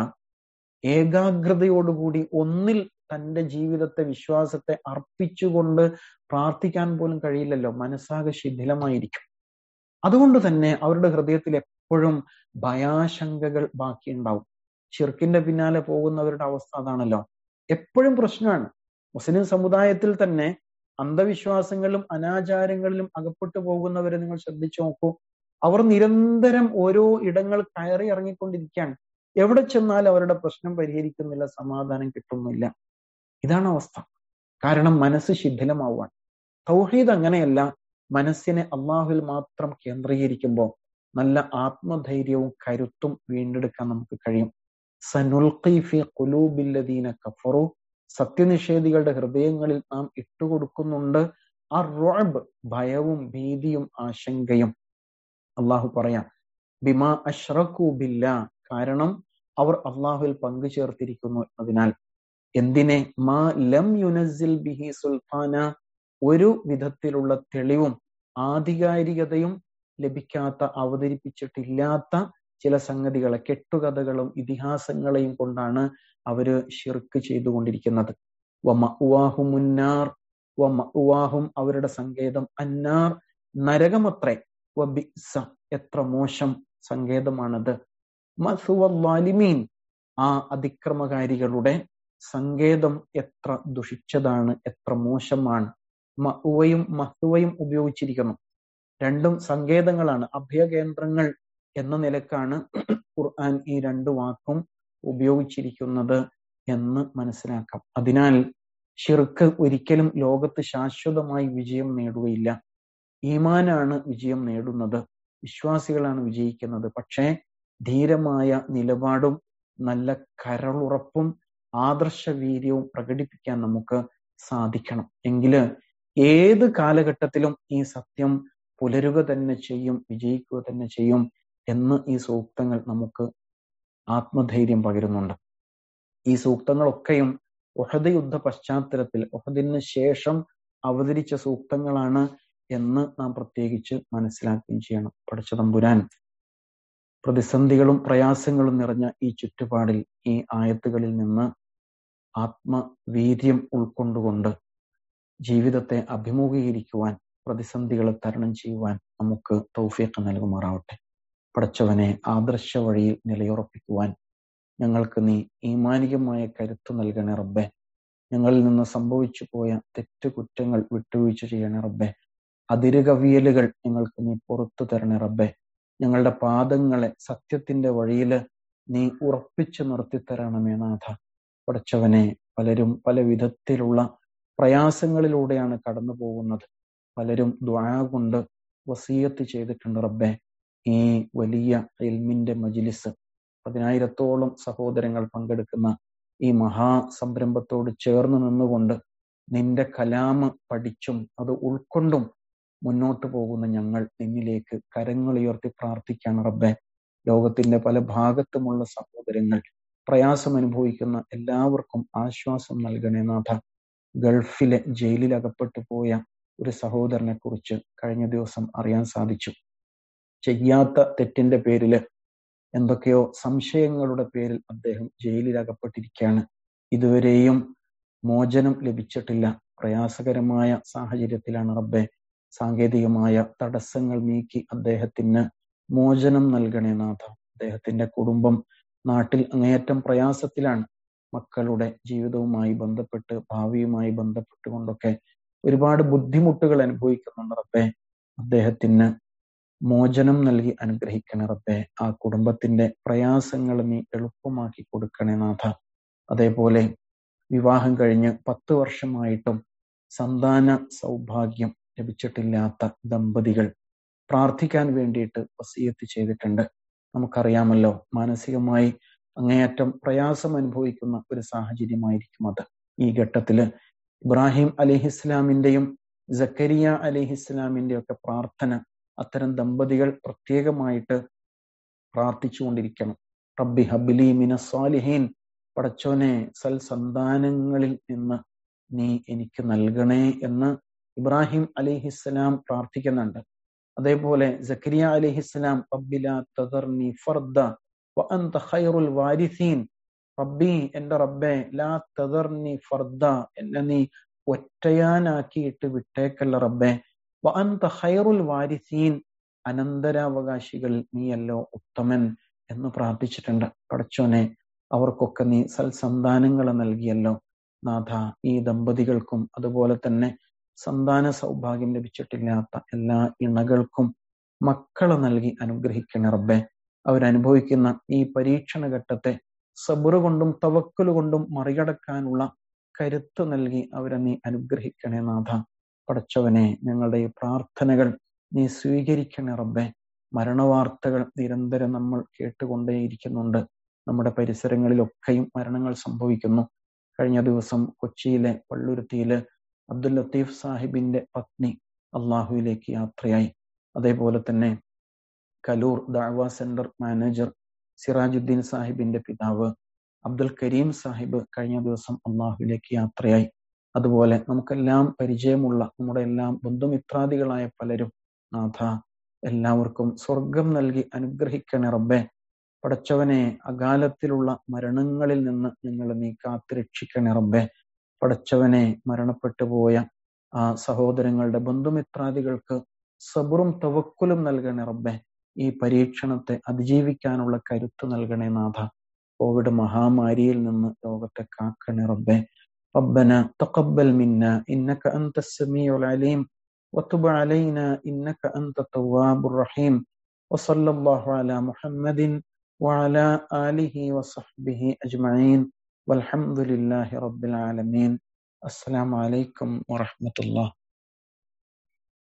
ഏകാഗ്രതയോടുകൂടി ഒന്നിൽ തന്റെ ജീവിതത്തെ വിശ്വാസത്തെ അർപ്പിച്ചുകൊണ്ട് പ്രാർത്ഥിക്കാൻ പോലും കഴിയില്ലല്ലോ മനസ്സാകെ ശിഥിലമായിരിക്കും അതുകൊണ്ട് തന്നെ അവരുടെ ഹൃദയത്തിൽ എപ്പോഴും ഭയാശങ്കകൾ ബാക്കിയുണ്ടാവും ഷിർക്കിന്റെ പിന്നാലെ പോകുന്നവരുടെ അവസ്ഥ അതാണല്ലോ എപ്പോഴും പ്രശ്നമാണ് മുസ്ലിം സമുദായത്തിൽ തന്നെ അന്ധവിശ്വാസങ്ങളിലും അനാചാരങ്ങളിലും അകപ്പെട്ടു പോകുന്നവരെ നിങ്ങൾ ശ്രദ്ധിച്ചു നോക്കൂ അവർ നിരന്തരം ഓരോ ഇടങ്ങൾ കയറി ഇറങ്ങിക്കൊണ്ടിരിക്കുകയാണ് എവിടെ ചെന്നാലും അവരുടെ പ്രശ്നം പരിഹരിക്കുന്നില്ല സമാധാനം കിട്ടുന്നില്ല ഇതാണ് അവസ്ഥ കാരണം മനസ്സ് ശിഥിലമാവാൻ തൗഹീദ് അങ്ങനെയല്ല മനസ്സിനെ അള്ളാഹുവിൽ മാത്രം കേന്ദ്രീകരിക്കുമ്പോൾ നല്ല ആത്മധൈര്യവും കരുത്തും വീണ്ടെടുക്കാൻ നമുക്ക് കഴിയും സനുൽഖി ഫി ഖുലൂബില്ലദീന കഫറു സത്യനിഷേധികളുടെ ഹൃദയങ്ങളിൽ നാം ഇട്ടുകൊടുക്കുന്നുണ്ട് അറുഅബ് ഭയവും ഭീതിയും ആശങ്കയും അള്ളാഹു പറയാം ബിമാ അഷ്റഖു ബില്ല കാരണം അവർ അള്ളാഹുവിൽ പങ്കു ചേർത്തിരിക്കുന്നു എന്നതിനാൽ എന്തിനെ മാ ലം യുനസിൽ ബിഹി സുൽത്താന ഒരു വിധത്തിലുള്ള തെളിവും ആധികാരികതയും ലഭിക്കാത്ത അവതരിപ്പിച്ചിട്ടില്ലാത്ത ചില സംഗതികളെ കെട്ടുകഥകളും ഇതിഹാസങ്ങളെയും കൊണ്ടാണ് അവര് ഷിർക്ക് ചെയ്തുകൊണ്ടിരിക്കുന്നത് വമഅ്വാഹു മുന്നാർ വമഅ്വാഹും അവരുടെ സങ്കേതം അന്നാർ നരകമത്രേ വബിസ എത്ര മോശം സങ്കേതമാണത് മസുവല്ലാലിമീൻ ആ അതിക്രമകാരികളുടെ സങ്കേതം എത്ര ദുഷിച്ചതാണ് എത്ര മോശമാണ് മഹുവയും മഹുവയും ഉപയോഗിച്ചിരിക്കുന്നു രണ്ടും സങ്കേതങ്ങളാണ് അഭയകേന്ദ്രങ്ങൾ എന്ന നിലക്കാണ് ഖുർആൻ ഈ രണ്ടു വാക്കും ഉപയോഗിച്ചിരിക്കുന്നത് എന്ന് മനസ്സിലാക്കാം അതിനാൽ ഷിർക്ക് ഒരിക്കലും ലോകത്ത് ശാശ്വതമായി വിജയം നേടുകയില്ല ഈമാനാണ് വിജയം നേടുന്നത് വിശ്വാസികളാണ് വിജയിക്കുന്നത് പക്ഷേ ധീരമായ നിലപാടും നല്ല കരളുറപ്പും ആദർശവീര്യവും പ്രകടിപ്പിക്കാൻ നമുക്ക് സാധിക്കണം എങ്കില് ഏത് കാലഘട്ടത്തിലും ഈ സത്യം പുലരുക തന്നെ ചെയ്യും വിജയിക്കുക തന്നെ ചെയ്യും എന്ന് ഈ സൂക്തങ്ങൾ നമുക്ക് ആത്മധൈര്യം പകരുന്നുണ്ട് ഈ സൂക്തങ്ങളൊക്കെയും ഒഹദ് യുദ്ധ പശ്ചാത്തലത്തിൽ ഒഹദിന് ശേഷം അവതരിച്ച സൂക്തങ്ങളാണ് എന്ന് നാം പ്രത്യേകിച്ച് മനസ്സിലാക്കുകയും ചെയ്യണം പഠിച്ച തമ്പുരാൻ പ്രതിസന്ധികളും പ്രയാസങ്ങളും നിറഞ്ഞ ഈ ചുറ്റുപാടിൽ ഈ ആയത്തുകളിൽ നിന്ന് ആത്മവീര്യം ഉൾക്കൊണ്ടുകൊണ്ട് ജീവിതത്തെ അഭിമുഖീകരിക്കുവാൻ പ്രതിസന്ധികളെ തരണം ചെയ്യുവാൻ നമുക്ക് തൗഫീഖ് നൽകുമാറാവട്ടെ പടച്ചവനെ ആദർശ വഴിയിൽ നിലയുറപ്പിക്കുവാൻ ഞങ്ങൾക്ക് നീ ഈമാനികമായ കരുത്ത് നൽകണേ റബ്ബെ ഞങ്ങളിൽ നിന്ന് സംഭവിച്ചു പോയ തെറ്റുകുറ്റങ്ങൾ വിട്ടുവീഴ്ച ചെയ്യണേ റബ്ബെ അതിരുകവിയലുകൾ ഞങ്ങൾക്ക് നീ പുറത്തു തരണേ റബ്ബെ ഞങ്ങളുടെ പാദങ്ങളെ സത്യത്തിന്റെ വഴിയിൽ നീ ഉറപ്പിച്ചു നിർത്തിത്തരണമേ നാഥ പടച്ചവനെ പലരും പല വിധത്തിലുള്ള പ്രയാസങ്ങളിലൂടെയാണ് കടന്നു പോകുന്നത് പലരും ദ്വാ കൊണ്ട് വസീയത്ത് ചെയ്തിട്ടുണ്ട് റബ്ബെ ഈ വലിയ എൽമിന്റെ മജിലിസ് പതിനായിരത്തോളം സഹോദരങ്ങൾ പങ്കെടുക്കുന്ന ഈ മഹാസംരംഭത്തോട് ചേർന്ന് നിന്നുകൊണ്ട് നിന്റെ കലാമ് പഠിച്ചും അത് ഉൾക്കൊണ്ടും മുന്നോട്ട് പോകുന്ന ഞങ്ങൾ നിന്നിലേക്ക് കരങ്ങളുയർത്തി പ്രാർത്ഥിക്കാണ് റബ്ബെ ലോകത്തിന്റെ പല ഭാഗത്തുമുള്ള സഹോദരങ്ങൾ പ്രയാസം അനുഭവിക്കുന്ന എല്ലാവർക്കും ആശ്വാസം നൽകണേ നാഥ ഗൾഫിലെ ജയിലിൽ അകപ്പെട്ടു പോയ ഒരു സഹോദരനെ കുറിച്ച് കഴിഞ്ഞ ദിവസം അറിയാൻ സാധിച്ചു ചെയ്യാത്ത തെറ്റിന്റെ പേരില് എന്തൊക്കെയോ സംശയങ്ങളുടെ പേരിൽ അദ്ദേഹം ജയിലിൽ അകപ്പെട്ടിരിക്കുകയാണ് ഇതുവരെയും മോചനം ലഭിച്ചിട്ടില്ല പ്രയാസകരമായ സാഹചര്യത്തിലാണ് റബ്ബെ സാങ്കേതികമായ തടസ്സങ്ങൾ നീക്കി അദ്ദേഹത്തിന് മോചനം നൽകണേ നാഥ അദ്ദേഹത്തിന്റെ കുടുംബം നാട്ടിൽ അങ്ങേയറ്റം പ്രയാസത്തിലാണ് മക്കളുടെ ജീവിതവുമായി ബന്ധപ്പെട്ട് ഭാവിയുമായി ബന്ധപ്പെട്ടുകൊണ്ടൊക്കെ ഒരുപാട് ബുദ്ധിമുട്ടുകൾ അനുഭവിക്കുന്നുണ്ട് റബ്ബെ അദ്ദേഹത്തിന് മോചനം നൽകി അനുഗ്രഹിക്കണേ റബ്ബെ ആ കുടുംബത്തിന്റെ പ്രയാസങ്ങൾ നീ എളുപ്പമാക്കി കൊടുക്കണേ നാഥ അതേപോലെ വിവാഹം കഴിഞ്ഞ് പത്ത് വർഷമായിട്ടും സന്താന സൗഭാഗ്യം ലഭിച്ചിട്ടില്ലാത്ത ദമ്പതികൾ പ്രാർത്ഥിക്കാൻ വേണ്ടിയിട്ട് വസീയത്ത് ചെയ്തിട്ടുണ്ട് നമുക്കറിയാമല്ലോ മാനസികമായി അങ്ങേയറ്റം പ്രയാസം അനുഭവിക്കുന്ന ഒരു സാഹചര്യമായിരിക്കും അത് ഈ ഘട്ടത്തില് ഇബ്രാഹിം അലിഹിസ്ലാമിന്റെയും ജക്കരിയ അലിഹിസ്ലാമിന്റെയും ഒക്കെ പ്രാർത്ഥന അത്തരം ദമ്പതികൾ പ്രത്യേകമായിട്ട് പ്രാർത്ഥിച്ചുകൊണ്ടിരിക്കണം റബ്ബി ഹബിലി മിന സ്വാലിഹീൻ പടച്ചോനെ സൽ സന്താനങ്ങളിൽ നിന്ന് നീ എനിക്ക് നൽകണേ എന്ന് ഇബ്രാഹിം അലിഹിസ്സലാം പ്രാർത്ഥിക്കുന്നുണ്ട് അതേപോലെ ജക്കരിയ അലിഹിസ്സലാം റബ്ബില തദർനി ഫർദ വഅന്ത ഖൈറുൽ വാരിസീൻ റബ്ബി എന്റെ റബ്ബെ ലാ തദർനി ഫർദ എന്നെ നീ ഒറ്റയാനാക്കിയിട്ട് വിട്ടേക്കല്ല റബ്ബെ വഅന്ത ഖൈറുൽ വാരിസീൻ അനന്തരാവകാശികളിൽ നീയല്ലോ ഉത്തമൻ എന്ന് പ്രാർത്ഥിച്ചിട്ടുണ്ട് പടച്ചോനെ അവർക്കൊക്കെ നീ സൽസന്താനങ്ങളെ നൽകിയല്ലോ നാഥ ഈ ദമ്പതികൾക്കും അതുപോലെ തന്നെ സന്താന സൗഭാഗ്യം ലഭിച്ചിട്ടില്ലാത്ത എല്ലാ ഇണകൾക്കും മക്കളെ നൽകി അനുഗ്രഹിക്കണേ റബ്ബെ അവരനുഭവിക്കുന്ന ഈ പരീക്ഷണ ഘട്ടത്തെ സബുറ് കൊണ്ടും തവക്കല് കൊണ്ടും മറികടക്കാനുള്ള കരുത്ത് നൽകി അവരെ നീ അനുഗ്രഹിക്കണേ നാഥ പടച്ചവനെ ഞങ്ങളുടെ ഈ പ്രാർത്ഥനകൾ നീ സ്വീകരിക്കണേ റബ്ബെ മരണവാർത്തകൾ നിരന്തരം നമ്മൾ കേട്ടുകൊണ്ടേയിരിക്കുന്നുണ്ട് നമ്മുടെ പരിസരങ്ങളിലൊക്കെയും മരണങ്ങൾ സംഭവിക്കുന്നു കഴിഞ്ഞ ദിവസം കൊച്ചിയിലെ പള്ളുരുത്തിയില് അബ്ദുൽ ലത്തീഫ് സാഹിബിന്റെ പത്നി അള്ളാഹുവിലേക്ക് യാത്രയായി അതേപോലെ തന്നെ കലൂർ ദാവ സെന്റർ മാനേജർ സിറാജുദ്ദീൻ സാഹിബിന്റെ പിതാവ് അബ്ദുൽ കരീം സാഹിബ് കഴിഞ്ഞ ദിവസം അള്ളാഹുവിലേക്ക് യാത്രയായി അതുപോലെ നമുക്കെല്ലാം പരിചയമുള്ള നമ്മുടെ എല്ലാം ബന്ധുമിത്രാദികളായ പലരും നാഥ എല്ലാവർക്കും സ്വർഗം നൽകി അനുഗ്രഹിക്കണേ റബ്ബെ പടച്ചവനെ അകാലത്തിലുള്ള മരണങ്ങളിൽ നിന്ന് ഞങ്ങൾ നീ കാത്തുരക്ഷിക്കണേ റബ്ബെ പടച്ചവനെ മരണപ്പെട്ടു പോയ ആ സഹോദരങ്ങളുടെ ബന്ധുമിത്രാദികൾക്ക് സബറും തവക്കുലും നൽകണേ റബ്ബെ ഈ പരീക്ഷണത്തെ അതിജീവിക്കാനുള്ള കരുത്ത് നൽകണേ നാഥ കോവിഡ് മഹാമാരിയിൽ നിന്ന് ലോകത്തെ കാക്കണേ റബ്ബെ ربنا تقبل منا إنك أنت السميع العليم وتب علينا إنك أنت التواب الرحيم وصلى الله على محمد وعلى آله وصحبه أجمعين والحمد لله رب العالمين السلام عليكم ورحمة الله